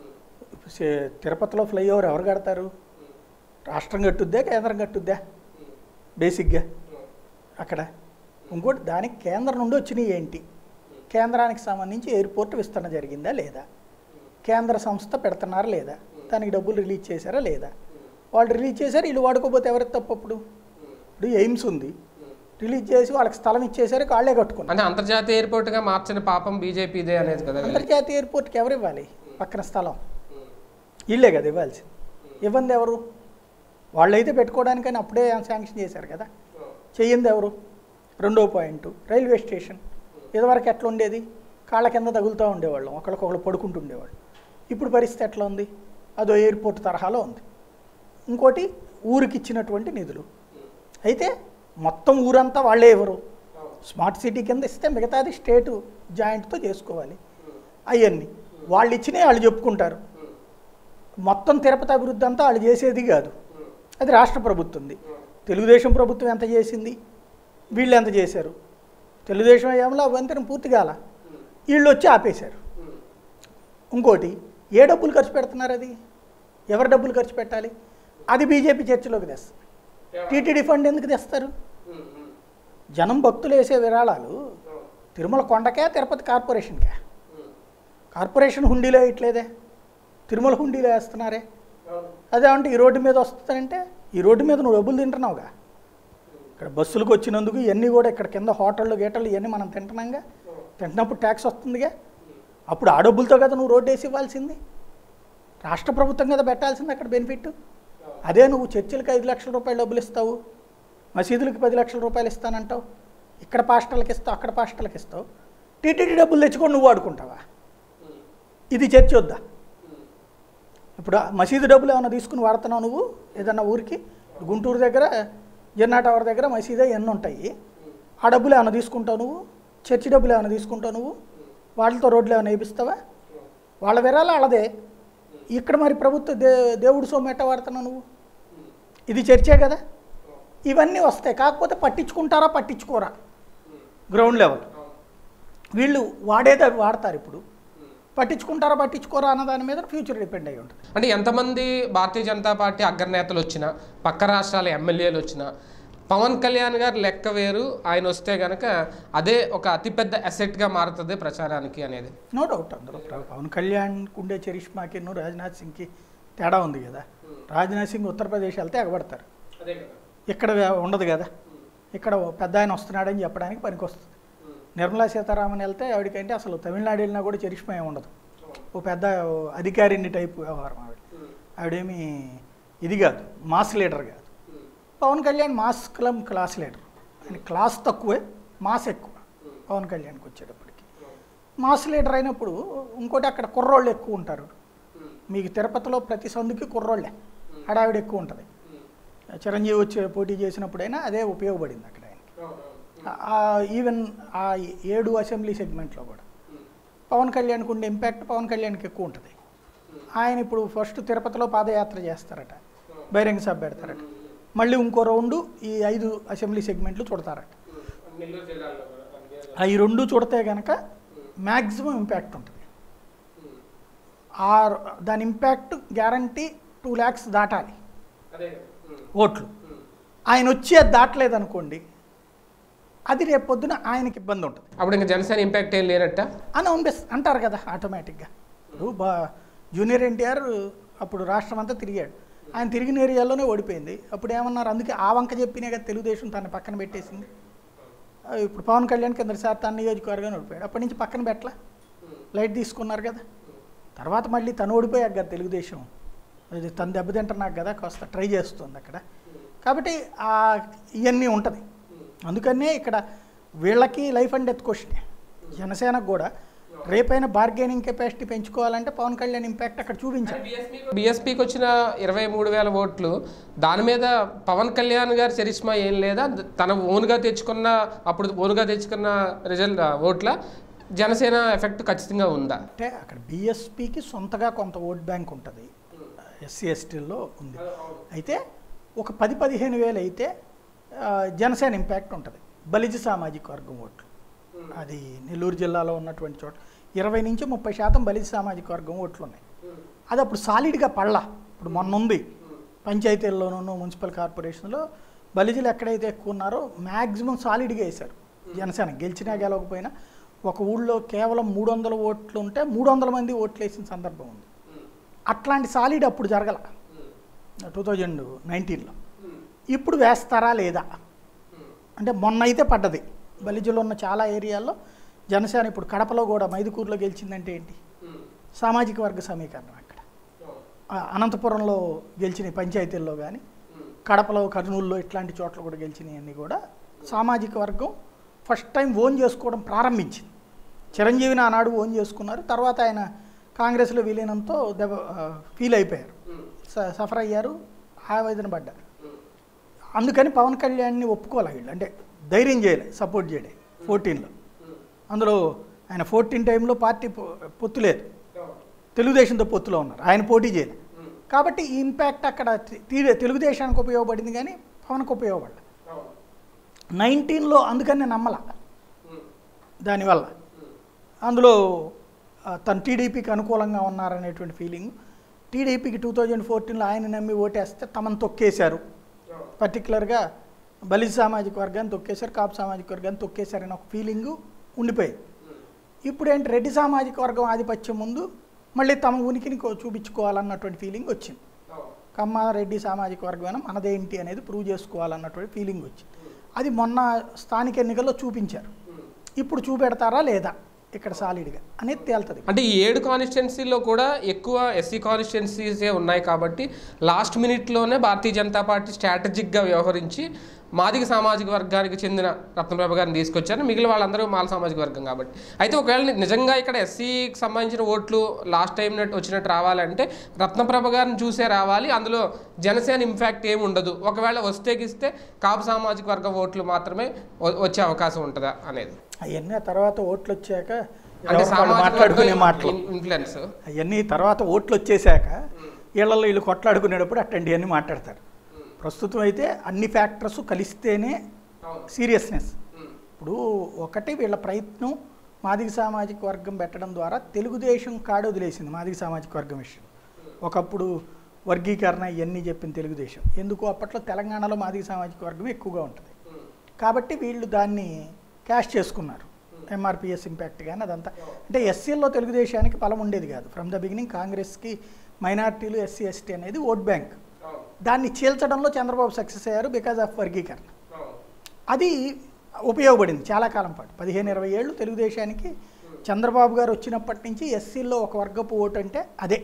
Speaker 1: సే- తిరుపతిలో ఫ్లైఓవర్ ఎవరు కడతారు రాష్ట్రం కట్టుద్దా కేంద్రం కట్టుద్దా బేసిక్గా అక్కడ ఇంకోటి దానికి కేంద్రం నుండి వచ్చినాయి ఏంటి కేంద్రానికి సంబంధించి ఎయిర్పోర్ట్ విస్తరణ జరిగిందా లేదా కేంద్ర సంస్థ పెడుతున్నారా లేదా దానికి డబ్బులు రిలీజ్ చేశారా లేదా వాళ్ళు రిలీజ్ చేశారు వీళ్ళు వాడుకోపోతే ఎవరికి తప్పు అప్పుడు ఇప్పుడు ఎయిమ్స్ ఉంది రిలీజ్ చేసి వాళ్ళకి స్థలం ఇచ్చేసారు వాళ్ళే కట్టుకున్నారు
Speaker 2: అంటే అంతర్జాతీయ ఎయిర్పోర్ట్గా మార్చిన పాపం బీజేపీదే అనేది కదా వీళ్ళకి.
Speaker 1: అంతర్జాతీయ ఎయిర్పోర్ట్కి ఎవరు ఇవ్వాలి పక్కన స్థలం వీళ్ళే కదా ఇవ్వాల్సింది ఇవ్వంది ఎవరు వాళ్ళైతే పెట్టుకోవడానికని అప్పుడే శాంక్షన్ చేశారు కదా చెయ్యింది ఎవరు రెండో పాయింట్ రైల్వే స్టేషన్ ఇదివరకు ఎట్లా ఉండేది కాళ్ళ కింద తగులుతూ ఉండేవాళ్ళం ఒకళ్ళకొకళ్ళు పడుకుంటూ ఉండేవాళ్ళు ఇప్పుడు పరిస్థితి ఎట్లా ఉంది అదో ఎయిర్పోర్ట్ తరహాలో ఉంది ఇంకోటి ఊరికి ఇచ్చినటువంటి నిధులు అయితే మొత్తం ఊరంతా వాళ్ళే ఇవ్వరు స్మార్ట్ సిటీ కింద ఇస్తే మిగతాది స్టేటు జాయింట్తో చేసుకోవాలి అవన్నీ వాళ్ళు ఇచ్చినవి వాళ్ళు చెప్పుకుంటారు మొత్తం తిరుపతి అభివృద్ధి అంతా వాళ్ళు చేసేది కాదు అది రాష్ట్ర ప్రభుత్వంది తెలుగుదేశం ప్రభుత్వం ఎంత చేసింది వీళ్ళు ఎంత చేశారు తెలుగుదేశం ఏమో వంతెన పూర్తి కాల వీళ్ళు వచ్చి ఆపేశారు ఇంకోటి ఏ డబ్బులు ఖర్చు పెడుతున్నారు అది ఎవరు డబ్బులు ఖర్చు పెట్టాలి అది బీజేపీ చర్చలోకి తెస్తుంది టీటీడీ ఫండ్ ఎందుకు తెస్తారు జనం భక్తులు వేసే విరాళాలు తిరుమల కొండకే తిరుపతి కార్పొరేషన్కే కార్పొరేషన్ హుండీలో వేయట్లేదే తిరుమల హుండీలో వేస్తున్నారే అదే అంటే ఈ రోడ్డు మీద వస్తుందంటే ఈ రోడ్డు మీద నువ్వు డబ్బులు తింటున్నావుగా ఇక్కడ బస్సులకు వచ్చినందుకు ఇవన్నీ కూడా ఇక్కడ కింద హోటళ్ళు గేటళ్ళు ఇవన్నీ మనం తింటున్నాంగా తింటున్నప్పుడు ట్యాక్స్ వస్తుందిగా అప్పుడు ఆ డబ్బులతో కదా నువ్వు రోడ్డు వేసి ఇవ్వాల్సింది రాష్ట్ర ప్రభుత్వం కదా పెట్టాల్సింది అక్కడ బెనిఫిట్ అదే నువ్వు చర్చిలకు ఐదు లక్షల రూపాయలు డబ్బులు ఇస్తావు మసీదులకు పది లక్షల రూపాయలు ఇస్తానంటావు ఇక్కడ పాస్టర్లకు ఇస్తావు అక్కడ పాస్టర్లకు ఇస్తావు టీటీడీ డబ్బులు తెచ్చుకొని నువ్వు వాడుకుంటావా ఇది చర్చ వద్దా ఇప్పుడు ఆ మసీదు డబ్బులు ఏమైనా తీసుకుని వాడుతున్నావు నువ్వు ఏదన్నా ఊరికి గుంటూరు దగ్గర జన్నా టవర్ దగ్గర మసీదే ఎన్ని ఉంటాయి ఆ డబ్బులు ఏమైనా తీసుకుంటావు నువ్వు చర్చి డబ్బులు ఏమైనా తీసుకుంటావు నువ్వు వాళ్ళతో రోడ్లు ఏమైనా వేపిస్తావా వాళ్ళ విరాలు వాళ్ళదే ఇక్కడ మరి ప్రభుత్వ దే దేవుడు సొమ్ము ఎట్ట వాడుతున్నావు నువ్వు ఇది చర్చే కదా ఇవన్నీ వస్తాయి కాకపోతే పట్టించుకుంటారా పట్టించుకోరా గ్రౌండ్ లెవెల్ వీళ్ళు వాడేది అవి వాడతారు ఇప్పుడు పట్టించుకుంటారా పట్టించుకోరా అన్న దాని మీద ఫ్యూచర్ డిపెండ్ అయి ఉంటుంది
Speaker 2: అంటే ఎంతమంది భారతీయ జనతా పార్టీ అగ్రనేతలు వచ్చినా పక్క రాష్ట్రాల ఎమ్మెల్యేలు వచ్చినా పవన్ కళ్యాణ్ గారు లెక్క వేరు ఆయన వస్తే గనక అదే ఒక అతిపెద్ద అసెట్గా మారుతుంది ప్రచారానికి అనేది
Speaker 1: నో డౌట్ అందులో ప్ర- పవన్ కళ్యాణ్కి ఉండే చరిష్మాకి రాజ్నాథ్ సింగ్కి తేడా ఉంది కదా రాజ్నాథ్ సింగ్ ఉత్తరప్రదేశ్ వెళ్తే ఎగబడతారు ఇక్కడ ఉండదు కదా ఇక్కడ ఓ పెద్ద ఆయన వస్తున్నాడని చెప్పడానికి పనికొస్తుంది నిర్మలా సీతారామన్ వెళ్తే ఆవిడకంటే అసలు తమిళనాడు వెళ్ళినా కూడా చరిష్మా ఏమి ఉండదు ఓ పెద్ద అధికారిని టైప్ వ్యవహారం ఆవిడ ఆవిడేమి ఇది కాదు మాస్ లీడర్ కాదు పవన్ కళ్యాణ్ మాస్ క్లమ్ క్లాస్ లీడర్ ఆయన క్లాస్ తక్కువే మాస్ ఎక్కువ పవన్ కళ్యాణ్కి వచ్చేటప్పటికి మాస్ లీడర్ అయినప్పుడు ఇంకోటి అక్కడ కుర్రోళ్ళు ఎక్కువ ఉంటారు మీకు తిరుపతిలో ప్రతి సందుకి కుర్రోళ్ళే హడావిడి ఎక్కువ ఉంటుంది చిరంజీవి వచ్చి పోటీ చేసినప్పుడైనా అదే ఉపయోగపడింది అక్కడ ఆయనకి ఈవెన్ ఆ ఏడు అసెంబ్లీ సెగ్మెంట్లో కూడా పవన్ కళ్యాణ్కి ఉండే ఇంపాక్ట్ పవన్ కళ్యాణ్కి ఎక్కువ ఉంటుంది ఆయన ఇప్పుడు ఫస్ట్ తిరుపతిలో పాదయాత్ర చేస్తారట బహిరంగ సభ పెడతారట మళ్ళీ ఇంకో రౌండు ఈ ఐదు అసెంబ్లీ సెగ్మెంట్లు చుడతారట
Speaker 2: నెల్లూరు జిల్లాలో
Speaker 1: ఆ ఈ రెండు చుడితే కనుక మ్యాక్సిమం ఇంపాక్ట్ ఉంటుంది ఆ దాని ఇంపాక్ట్ గ్యారంటీ టూ ల్యాక్స్ దాటాలి
Speaker 2: అదే
Speaker 1: ఓట్లు ఆయన వచ్చి అది దాటలేదు అనుకోండి అది రేపు పొద్దున ఆయనకి ఇబ్బంది ఉంటుంది
Speaker 2: అప్పుడు ఇంకా జనసేన ఇంపాక్ట్ ఏం లేనట్ట
Speaker 1: అని అనిపిస్ అంటారు కదా ఆటోమేటిక్గా ఇప్పుడు బా జూనియర్ ఎన్టీఆర్ అప్పుడు రాష్ట్రం అంతా తిరిగాడు ఆయన తిరిగిన ఏరియాలోనే ఓడిపోయింది అప్పుడు ఏమన్నారు అందుకే ఆ వంక చెప్పినే కదా తెలుగుదేశం తన పక్కన పెట్టేసింది ఆ, ఇప్పుడు పవన్ కళ్యాణ్ కిందసారి తన నియోజకవర్గాన్ని ఓడిపోయాడు అప్పటి నుంచి పక్కన పెట్టలా లైట్ తీసుకున్నారు కదా తర్వాత మళ్ళీ తను ఓడిపోయాక కదా తెలుగుదేశం అది తను దెబ్బతింటున్నాక కదా కాస్త ట్రై చేస్తుంది అక్కడ కాబట్టి ఆ ఇవన్నీ ఉంటుంది అందుకనే ఇక్కడ వీళ్ళకి లైఫ్ అండ్ డెత్ క్వశ్చన్ జనసేనకు కూడా రేపైనా బార్గెనింగ్ కెపాసిటీ పెంచుకోవాలంటే పవన్ కళ్యాణ్ ఇంపాక్ట్ అక్కడ చూపించాలి
Speaker 2: బీఎస్పీకి వచ్చిన ఇరవై మూడు వేల ఓట్లు దాని మీద పవన్ కళ్యాణ్ గారి చరిష్మా ఏం లేదా తన ఓన్గా తెచ్చుకున్న అప్పుడు ఓన్గా తెచ్చుకున్న రిజల్ట్ ఓట్ల జనసేన ఎఫెక్ట్ ఖచ్చితంగా ఉందా
Speaker 1: అంటే అక్కడ బీఎస్పీకి సొంతగా కొంత ఓట్ బ్యాంక్ ఉంటుంది ఎస్సీ ఎస్టీల్లో ఉంది అయితే ఒక పది పదిహేను వేలు అయితే ఆ, జనసేన ఇంపాక్ట్ ఉంటుంది బలిజ సామాజిక వర్గం ఓట్లు అది నెల్లూరు జిల్లాలో ఉన్నటువంటి చోట ఇరవై నుంచి ముప్పై శాతం బలిజ సామాజిక వర్గం ఓట్లు ఉన్నాయి అది అప్పుడు సాలిడ్గా పడలా ఇప్పుడు మొన్న ఉంది పంచాయతీల్లోనూ మున్సిపల్ కార్పొరేషన్లో బలిజలు ఎక్కడైతే ఎక్కువ ఉన్నారో మ్యాక్సిమం సాలిడ్గా వేశారు జనసేన గెలిచినా గెలవకపోయినా ఒక ఊళ్ళో కేవలం మూడు వందల ఓట్లు ఉంటే మూడు వందల మంది ఓట్లు వేసిన సందర్భం ఉంది అట్లాంటి సాలిడ్ అప్పుడు జరగల టూ థౌజండ్ నైన్టీన్లో ఇప్పుడు వేస్తారా లేదా అంటే మొన్న అయితే పడ్డది బలిజలో ఉన్న చాలా ఏరియాల్లో జనసేన ఇప్పుడు కడపలో కూడా మైదుకూరులో గెలిచిందంటే ఏంటి సామాజిక వర్గ సమీకరణం అక్కడ ఆ, అనంతపురంలో గెలిచిన పంచాయతీల్లో కానీ కడపలో కర్నూలులో ఇట్లాంటి చోట్ల కూడా గెలిచినవన్నీ కూడా సామాజిక వర్గం ఫస్ట్ టైం ఓన్ చేసుకోవడం ప్రారంభించింది చిరంజీవిని ఆనాడు ఓన్ చేసుకున్నారు తర్వాత ఆయన కాంగ్రెస్లో విలీనంతో దెబ్బ ఫీల్ అయిపోయారు స- సఫర్ అయ్యారు ఆవేదన పడ్డారు అందుకని పవన్ కళ్యాణ్ని ఒప్పుకోవాలి వీళ్ళు అంటే ధైర్యం చేయలే సపోర్ట్ చేయలే ఫోర్టీన్లో అందులో ఆయన ఫోర్టీన్ టైంలో పార్టీ పొ- పొత్తు లేదు తెలుగుదేశంతో పొత్తులో ఉన్నారు ఆయన పోటీ చేయలే కాబట్టి ఈ ఇంపాక్ట్ అక్కడ తి- తీ- తెలుగుదేశానికి ఉపయోగపడింది కానీ పవన్కి ఉపయోగపడలే నైన్టీన్లో అందుకని నేను నమ్మల దానివల్ల అందులో ఆ, తను టీడీపీకి అనుకూలంగా ఉన్నారనేటువంటి ఫీలింగ్ టీడీపీకి టూ థౌజండ్ ఫోర్టీన్లో ఆయన నమ్మి ఓటేస్తే తమను తొక్కేశారు పర్టికులర్గా బలిజ సామాజిక వర్గాన్ని తొక్కేశారు కాపు సామాజిక వర్గాన్ని తొక్కేశారని ఒక ఫీలింగు ఉండిపోయింది ఇప్పుడు ఏంటి రెడ్డి సామాజిక వర్గం ఆధిపత్యం ముందు మళ్ళీ తమ ఉనికిని కో- చూపించుకోవాలన్నటువంటి ఫీలింగ్ వచ్చింది కమ్మ రెడ్డి సామాజిక వర్గమైన మనదేంటి అనేది ప్రూవ్ చేసుకోవాలన్నటువంటి ఫీలింగ్ వచ్చింది అది మొన్న స్థానిక ఎన్నికల్లో చూపించారు ఇప్పుడు చూపెడతారా లేదా ఇక్కడ సాలిడ్గా అనేది తేలుతుంది
Speaker 2: అంటే ఈ ఏడు కాన్స్టిట్యున్సీలో కూడా ఎక్కువ ఎస్సీ కాన్స్టిట్యున్సీసే ఉన్నాయి కాబట్టి లాస్ట్ మినిట్లోనే భారతీయ జనతా పార్టీ స్ట్రాటజిక్గా వ్యవహరించి మాదిగ సామాజిక వర్గానికి చెందిన రత్నప్రభ గారిని తీసుకొచ్చారు మిగిలిన వాళ్ళందరూ మాల సామాజిక వర్గం కాబట్టి అయితే ఒకవేళ ని- నిజంగా ఇక్కడ ఎస్సీకి సంబంధించిన ఓట్లు లాస్ట్ టైం నట్టు వచ్చినట్టు రావాలంటే రత్నప్రభ గారిని చూసే రావాలి అందులో జనసేన ఇంపాక్ట్ ఏమి ఉండదు ఒకవేళ వస్తే గిస్తే కాపు సామాజిక వర్గం ఓట్లు మాత్రమే వ- వచ్చే అవకాశం ఉంటుందా అనేది
Speaker 1: అవన్నీ ఆ తర్వాత ఓట్లు వచ్చాక
Speaker 2: అంటే
Speaker 1: ఎవరు వాళ్ళు
Speaker 2: సామాజిక
Speaker 1: మాట్లాడుకునే మాటలు
Speaker 2: వర్గం ఇన్ఫ్లుయెన్స్
Speaker 1: అవన్నీ తర్వాత ఓట్లు వచ్చేసాక వీళ్ళలో వీళ్ళు కొట్లాడుకునేటప్పుడు అట్లాంటివన్నీ మాట్లాడతారు ప్రస్తుతం అయితే అన్ని ఫ్యాక్టర్స్ కలిస్తేనే సీరియస్నెస్ ఇప్పుడు ఒకటి వీళ్ళ ప్రయత్నం మాదిగ సామాజిక వర్గం పెట్టడం ద్వారా తెలుగుదేశం కాడు వదిలేసింది మాదిగ సామాజిక వర్గం విషయం ఒకప్పుడు వర్గీకరణ ఇవన్నీ చెప్పిన తెలుగుదేశం ఎందుకు అప్పట్లో తెలంగాణలో మాదిగ సామాజిక వర్గం ఎక్కువగా ఉంటుంది కాబట్టి వీళ్ళు దాన్ని క్యాష్ చేసుకున్నారు ఎంఆర్పిఎస్ ఇంపాక్ట్ కానీ అదంతా అంటే ఎస్సీల్లో తెలుగుదేశానికి బలం ఉండేది కాదు ఫ్రమ్ ద బిగినింగ్ కాంగ్రెస్కి మైనార్టీలు ఎస్సీ ఎస్టీ అనేది ఓట్ బ్యాంక్ దాన్ని చీల్చడంలో చంద్రబాబు సక్సెస్ అయ్యారు బికాజ్ ఆఫ్ వర్గీకరణ అది ఉపయోగపడింది చాలా కాలం పాటు పదిహేను ఇరవై ఏళ్ళు తెలుగుదేశానికి చంద్రబాబు గారు వచ్చినప్పటి నుంచి ఎస్సీల్లో ఒక వర్గపు ఓటు అంటే అదే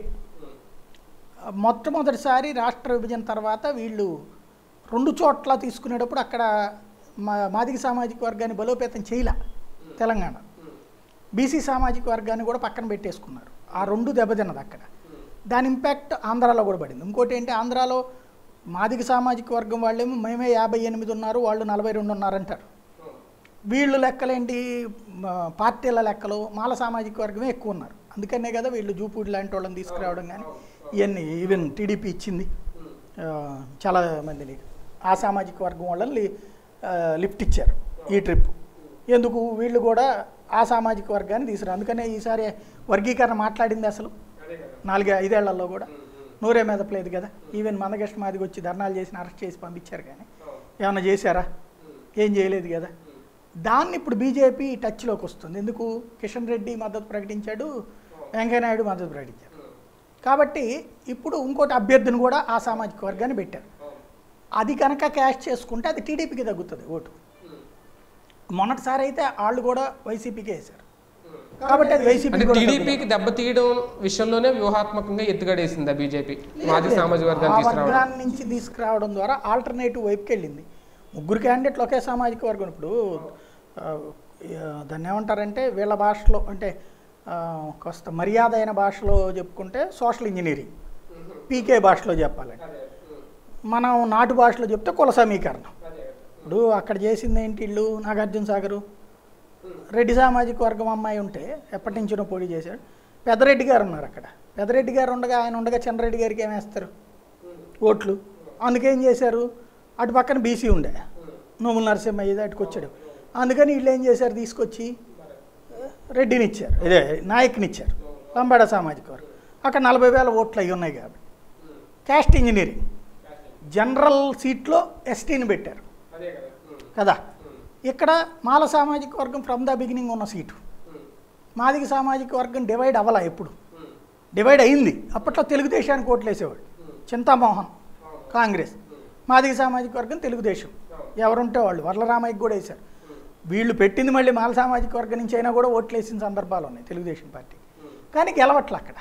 Speaker 1: మొట్టమొదటిసారి రాష్ట్ర విభజన తర్వాత వీళ్ళు రెండు చోట్ల తీసుకునేటప్పుడు అక్కడ మా మాదిగ సామాజిక వర్గాన్ని బలోపేతం చేయలే తెలంగాణ బీసీ సామాజిక వర్గాన్ని కూడా పక్కన పెట్టేసుకున్నారు ఆ రెండు దెబ్బతిన్నది అక్కడ దాని ఇంపాక్ట్ ఆంధ్రాలో కూడా పడింది ఇంకోటి ఏంటి ఆంధ్రాలో మాదిగ సామాజిక వర్గం వాళ్ళేమో మేమే యాభై ఎనిమిది ఉన్నారు వాళ్ళు నలభై రెండు ఉన్నారంటారు వీళ్ళు లెక్కలేంటి మ, పార్టీల లెక్కలు మాల సామాజిక వర్గమే ఎక్కువ ఉన్నారు అందుకనే కదా వీళ్ళు జూపూడి లాంటి వాళ్ళని తీసుకురావడం కానీ ఇవన్నీ ఈవెన్ టీడీపీ ఇచ్చింది ఆ, చాలా మందిని ఆ సామాజిక వర్గం వాళ్ళని లి- ఆ, లిఫ్ట్ ఇచ్చారు ఈ ట్రిప్ ఎందుకు వీళ్ళు కూడా ఆ సామాజిక వర్గాన్ని తీసుకురా అందుకనే ఈసారి వర్గీకరణ మాట్లాడింది అసలు నాలుగు ఐదేళ్లలో కూడా నూరే మెదపలేదు కదా ఈవెన్ మందగష్ట మాదికి వచ్చి ధర్నాలు చేసి అరెస్ట్ చేసి పంపించారు కానీ ఏమైనా చేశారా ఏం చేయలేదు కదా దాన్ని ఇప్పుడు బీజేపీ టచ్లోకి వస్తుంది ఎందుకు కిషన్ రెడ్డి మద్దతు ప్రకటించాడు వెంకయ్యనాయుడు మద్దతు ప్రకటించారు కాబట్టి ఇప్పుడు ఇంకోటి అభ్యర్థిని కూడా ఆ సామాజిక వర్గాన్ని పెట్టారు అది కనుక క్యాష్ చేసుకుంటే అది టీడీపీకి తగ్గుతుంది ఓటు మొన్నటిసారి అయితే వాళ్ళు కూడా వైసీపీకే వేశారు కాబట్టి అది వైసీపీ
Speaker 2: అంటే టీడీపీకి దెబ్బతీయడం విషయంలోనే వ్యూహాత్మకంగా ఎత్తుగడేసిందా బీజేపీ మాది సామాజిక వర్గాన్ని
Speaker 1: ఆ
Speaker 2: తీసుకురావడం
Speaker 1: వర్గాన్ని నుంచి తీసుకురావడం ద్వారా ఆల్టర్నేటివ్ వైపుకి వెళ్ళింది ముగ్గురు క్యాండిడేట్లు ఒకే సామాజిక వర్గం ఇప్పుడు ఆ, ఆ, దాన్ని ఏమంటారంటే వీళ్ళ భాషలో అంటే ఆ, కాస్త మర్యాద అయిన భాషలో చెప్పుకుంటే సోషల్ ఇంజనీరింగ్ పీకే భాషలో చెప్పాలంటే మనం నాటు భాషలో చెప్తే కుల సమీకరణం ఇప్పుడు అక్కడ చేసింది ఏంటి ఇల్లు నాగార్జున సాగరు రెడ్డి సామాజిక వర్గం అమ్మాయి ఉంటే ఎప్పటి నుంచినో పోటీ చేశాడు పెద్దరెడ్డి గారు ఉన్నారు అక్కడ పెద్దరెడ్డి గారు ఉండగా ఆయన ఉండగా చంద్రరెడ్డి గారికి ఏమేస్తారు ఓట్లు అందుకేం చేశారు అటు పక్కన బీసీ ఉండే నోముల నరసింహయ్య అటుకు వచ్చాడు అందుకని వీళ్ళు ఏం చేశారు తీసుకొచ్చి రెడ్డిని ఇచ్చారు ఇదే నాయక్ని ఇచ్చారు లంబాడ సామాజిక వర్గం అక్కడ నలభై వేల ఓట్లు అయి ఉన్నాయి కాబట్టి క్యాస్ట్ ఇంజనీరింగ్ జనరల్ సీట్లో ఎస్టీని పెట్టారు కదా ఇక్కడ మాల సామాజిక వర్గం ఫ్రమ్ ద బిగినింగ్ ఉన్న సీటు మాదిగ సామాజిక వర్గం డివైడ్ అవ్వాల ఎప్పుడు డివైడ్ అయింది అప్పట్లో తెలుగుదేశానికి ఓట్లు వేసేవాడు చింతామోహన్ కాంగ్రెస్ మాదిగ సామాజిక వర్గం తెలుగుదేశం ఎవరుంటే వాళ్ళు వరలరామయ్యకి కూడా వేశారు వీళ్ళు పెట్టింది మళ్ళీ మాల సామాజిక వర్గం నుంచి అయినా కూడా ఓట్లు వేసిన సందర్భాలు ఉన్నాయి తెలుగుదేశం పార్టీ కానీ గెలవట్ల అక్కడ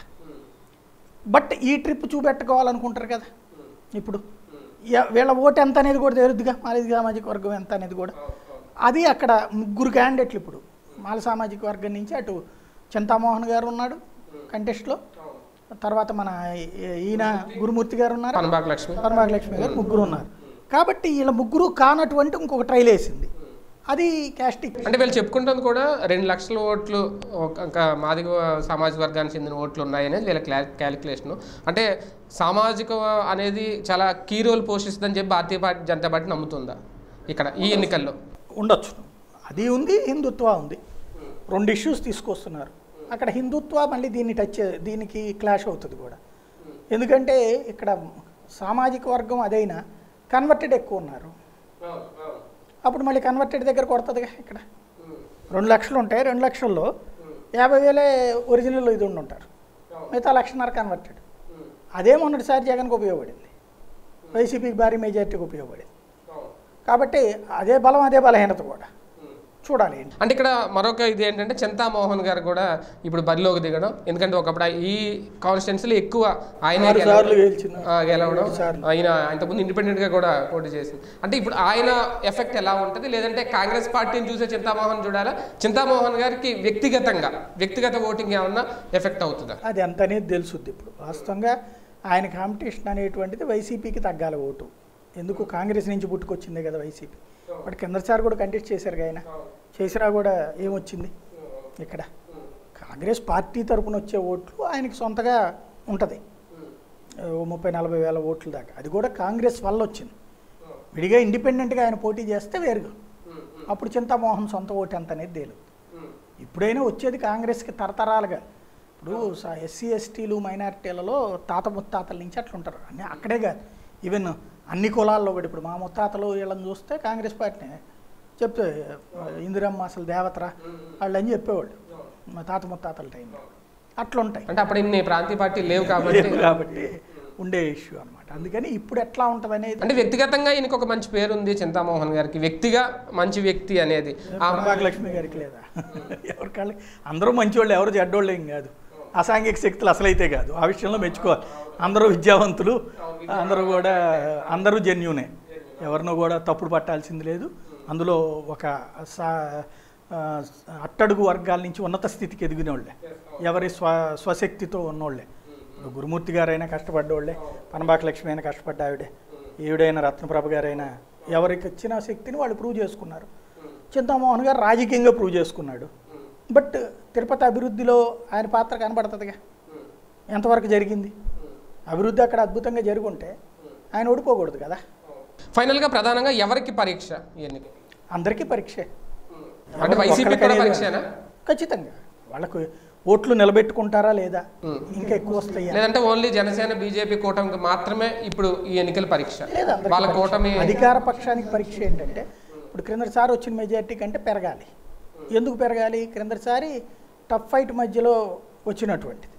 Speaker 1: బట్ ఈ ట్రిప్ చూపెట్టుకోవాలనుకుంటారు కదా ఇప్పుడు ఎ- వీళ్ళ ఓటు ఎంత అనేది కూడా తెలుద్దుగా మాదిగ సామాజిక వర్గం ఎంత అనేది కూడా అది అక్కడ ముగ్గురు క్యాండిడేట్లు ఇప్పుడు మాల సామాజిక వర్గం నుంచి అటు చింతామోహన్ గారు ఉన్నాడు కంటెస్ట్లో తర్వాత మన ఈ- ఈయన గురుమూర్తి గారు ఉన్నారు
Speaker 2: పనబాక లక్ష్మి
Speaker 1: పరమాగలక్ష్మి గారు ముగ్గురు ఉన్నారు కాబట్టి వీళ్ళ ముగ్గురు కానటువంటి ఇంకొక ట్రైల్ వేసింది అది క్యాస్టిక్
Speaker 2: అంటే వీళ్ళు చెప్పుకుంటుంది కూడా రెండు లక్షల ఓట్లు ఒక- ఇంకా మాదిగ సామాజిక వర్గానికి చెందిన ఓట్లు ఉన్నాయనేది వీళ్ళ క్లా క్యాలిక్యులేషన్ అంటే సామాజిక అనేది చాలా కీ రోల్ పోషిస్తుందని చెప్పి భారతీయ పార్టీ జనతా పార్టీ నమ్ముతుందా ఇక్కడ ఈ ఎన్నికల్లో
Speaker 1: ఉండొచ్చు అది ఉంది హిందుత్వ ఉంది రెండు ఇష్యూస్ తీసుకొస్తున్నారు అక్కడ హిందుత్వ మళ్ళీ దీన్ని టచ్ చే- దీనికి క్లాష్ అవుతుంది కూడా ఎందుకంటే ఇక్కడ సామాజిక వర్గం అదైనా కన్వర్టెడ్ ఎక్కువ ఉన్నారు అప్పుడు మళ్ళీ కన్వర్టెడ్ దగ్గర కొడుతుందిగా ఇక్కడ రెండు లక్షలు ఉంటాయి రెండు లక్షల్లో యాభై వేలే ఒరిజినల్ ఇది ఉండి ఉంటారు మిగతా లక్షన్నర కన్వర్టెడ్ అదే మొన్నటిసారి జగన్కి ఉపయోగపడింది వైసీపీకి భారీ మెజార్టీకి ఉపయోగపడింది కాబట్టి అదే బలం అదే బలహీనత కూడా చూడాలి ఏంటి
Speaker 2: అంటే ఇక్కడ మరొక ఇది ఏంటంటే చింతామోహన్ గారు కూడా ఇప్పుడు బరిలోకి దిగడం ఎందుకంటే ఒకప్పుడు ఆ- ఈ కాన్స్టిట్యున్సీలో ఎక్కువ ఆయన
Speaker 1: ఆరు సార్లు గెలిచిన
Speaker 2: గెలవడం
Speaker 1: ఏడు సార్లు.
Speaker 2: ఆయన ఇంతకుముందు ఇండిపెండెంట్ గా కూడా పోటీ చేసింది అంటే ఇప్పుడు ఆయన ఎఫెక్ట్ ఎలా ఉంటుంది లేదంటే కాంగ్రెస్ పార్టీని చూసే చింతామోహన్ చూడాలా చింతామోహన్ గారికి వ్యక్తిగతంగా వ్యక్తిగత ఓటింగ్ ఏమన్నా ఎఫెక్ట్ అవుతుందా
Speaker 1: అది ఎంత అనేది తెలుసుద్ది ఇప్పుడు వాస్తవంగా ఆయన కాంపిటీషన్ అనేటువంటిది వైసీపీకి తగ్గాలి ఓటు ఎందుకు కాంగ్రెస్ నుంచి పుట్టుకొచ్చిందే కదా వైసీపీ బట్ కిందసారి కూడా కంటెస్ట్ చేశారు ఆయన చేసినా కూడా ఏమొచ్చింది ఇక్కడ కాంగ్రెస్ పార్టీ తరపున వచ్చే ఓట్లు ఆయనకి సొంతగా ఉంటుంది ఓ ముప్పై నలభై వేల ఓట్ల దాకా అది కూడా కాంగ్రెస్ వల్ల వచ్చింది విడిగా ఇండిపెండెంట్గా ఆయన పోటీ చేస్తే వేరుగా అప్పుడు చింతామోహన్ సొంత ఓటు ఎంత అనేది తేలుతుంది ఇప్పుడైనా వచ్చేది కాంగ్రెస్కి తరతరాలుగా ఇప్పుడు ఎస్సీ ఎస్టీలు మైనారిటీలలో తాత ముత్తాతల నుంచి అట్లా ఉంటారు అన్నీ అక్కడే కాదు ఈవెన్ అన్ని కులాల్లో కూడా ఇప్పుడు మా ముత్తాతలు వీళ్ళని చూస్తే కాంగ్రెస్ పార్టీనే చెప్తే ఇందిరమ్మ అసలు దేవతరా వాళ్ళు అని చెప్పేవాళ్ళు మా తాత ముత్తాతల టైంలో అట్లుంటాయి
Speaker 2: అంటే అప్పుడు ఇన్ని ప్రాంతీయ పార్టీలు లేవు కాబట్టి
Speaker 1: కాబట్టి ఉండే ఇష్యూ అనమాట అందుకని ఇప్పుడు ఎట్లా ఉంటుంది అనేది
Speaker 2: అంటే వ్యక్తిగతంగా ఈయనకు ఒక మంచి పేరు ఉంది చింతామోహన్ గారికి వ్యక్తిగా మంచి వ్యక్తి అనేది ఆ
Speaker 1: లక్ష్మి గారికి లేదా ఎవరి కాళ్ళకి అందరూ మంచివాళ్ళు ఎవరు చెడ్డోళ్ళు ఏం కాదు అసాంఘిక శక్తులు అసలైతే కాదు ఆ విషయంలో మెచ్చుకోవాలి అందరూ విద్యావంతులు అందరూ కూడా అందరూ జెన్యునే ఎవరినో కూడా తప్పుడు పట్టాల్సింది లేదు అందులో ఒక సా ఆ, అట్టడుగు వర్గాల నుంచి ఉన్నత స్థితికి ఎదిగిన వాళ్ళే ఎవరి స్వ స్వశక్తితో ఉన్నోళ్ళే ఇప్పుడు గురుమూర్తి గారైనా కష్టపడ్డోళ్ళే పనబాక లక్ష్మి అయినా కష్టపడ్డ ఆవిడే ఈవిడైనా రత్నప్రభ గారైనా ఎవరికి వచ్చిన శక్తిని వాళ్ళు ప్రూవ్ చేసుకున్నారు చింతామోహన్ గారు రాజకీయంగా ప్రూవ్ చేసుకున్నాడు బట్ తిరుపతి అభివృద్ధిలో ఆయన పాత్ర కనబడుతుందిగా ఎంతవరకు జరిగింది అభివృద్ధి అక్కడ అద్భుతంగా జరుగుంటే ఆయన ఓడిపోకూడదు కదా
Speaker 2: ఫైనల్గా ప్రధానంగా ఎవరికి పరీక్ష ఈ ఎన్నిక
Speaker 1: అందరికీ పరీక్షే
Speaker 2: అంటే వైసీపీ కూడా పరీక్షనా
Speaker 1: ఖచ్చితంగా వాళ్ళకు ఓట్లు నిలబెట్టుకుంటారా లేదా ఇంకా ఎక్కువ వస్తాయా
Speaker 2: లేదంటే ఓన్లీ జనసేన బీజేపీ కూటమికి మాత్రమే ఇప్పుడు ఈ ఎన్నికల పరీక్ష
Speaker 1: లేదా అందరికీ
Speaker 2: వాళ్ళ
Speaker 1: పరీక్ష.
Speaker 2: కూటమి
Speaker 1: అధికార పక్షానికి పరీక్ష ఏంటంటే ఇప్పుడు క్రిందటిసారి వచ్చిన మెజార్టీ కంటే పెరగాలి ఎందుకు పెరగాలి క్రిందటిసారి టఫ్ ఫైట్ మధ్యలో వచ్చినటువంటిది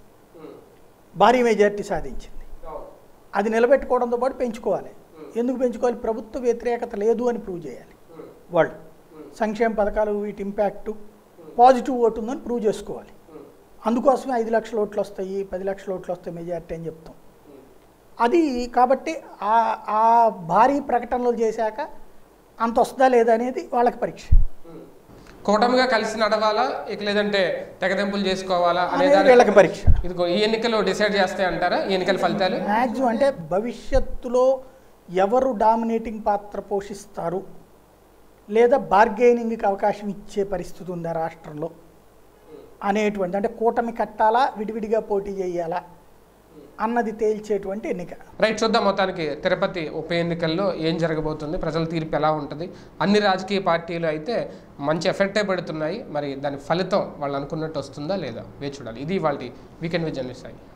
Speaker 1: భారీ మెజార్టీ సాధించింది అది నిలబెట్టుకోవడంతో పాటు పెంచుకోవాలి ఎందుకు పెంచుకోవాలి ప్రభుత్వ వ్యతిరేకత లేదు అని ప్రూవ్ చేయాలి వాళ్ళు సంక్షేమ పథకాలు వీటి ఇంపాక్ట్ పాజిటివ్ ఓటు ఉందని ప్రూవ్ చేసుకోవాలి అందుకోసమే ఐదు లక్షల ఓట్లు వస్తాయి పది లక్షల ఓట్లు వస్తాయి మెజార్టీ అని చెప్తాం అది కాబట్టి ఆ ఆ భారీ ప్రకటనలు చేశాక అంత వస్తుందా లేదా అనేది వాళ్ళకి పరీక్ష
Speaker 2: కూటమిగా కలిసి నడవాలా ఇక లేదంటే తెగదెంపులు చేసుకోవాలా అనే
Speaker 1: అనేది
Speaker 2: దాని
Speaker 1: వీళ్ళకి పరీక్ష
Speaker 2: ఇదిగో ఈ ఎన్నికలు డిసైడ్ చేస్తాయి అంటారా ఈ ఎన్నికల ఫలితాలు
Speaker 1: మ్యాక్సిమం అంటే భవిష్యత్తులో ఎవరు డామినేటింగ్ పాత్ర పోషిస్తారు లేదా బార్గెనింగ్కి అవకాశం ఇచ్చే పరిస్థితి ఉందా రాష్ట్రంలో అనేటువంటి అంటే కూటమి కట్టాలా విడివిడిగా పోటీ చేయాలా అన్నది తేల్చేటువంటి ఎన్నిక
Speaker 2: రైట్ చూద్దాం మొత్తానికి తిరుపతి ఉప ఎన్నికల్లో ఏం జరగబోతుంది ప్రజల తీర్పు ఎలా ఉంటుంది అన్ని రాజకీయ పార్టీలు అయితే మంచి ఎఫెక్టే పెడుతున్నాయి మరి దాని ఫలితం వాళ్ళు అనుకున్నట్టు వస్తుందా లేదా వేచి చూడాలి ఇది వాళ్ళ వీకెండ్ విజన్ సాయి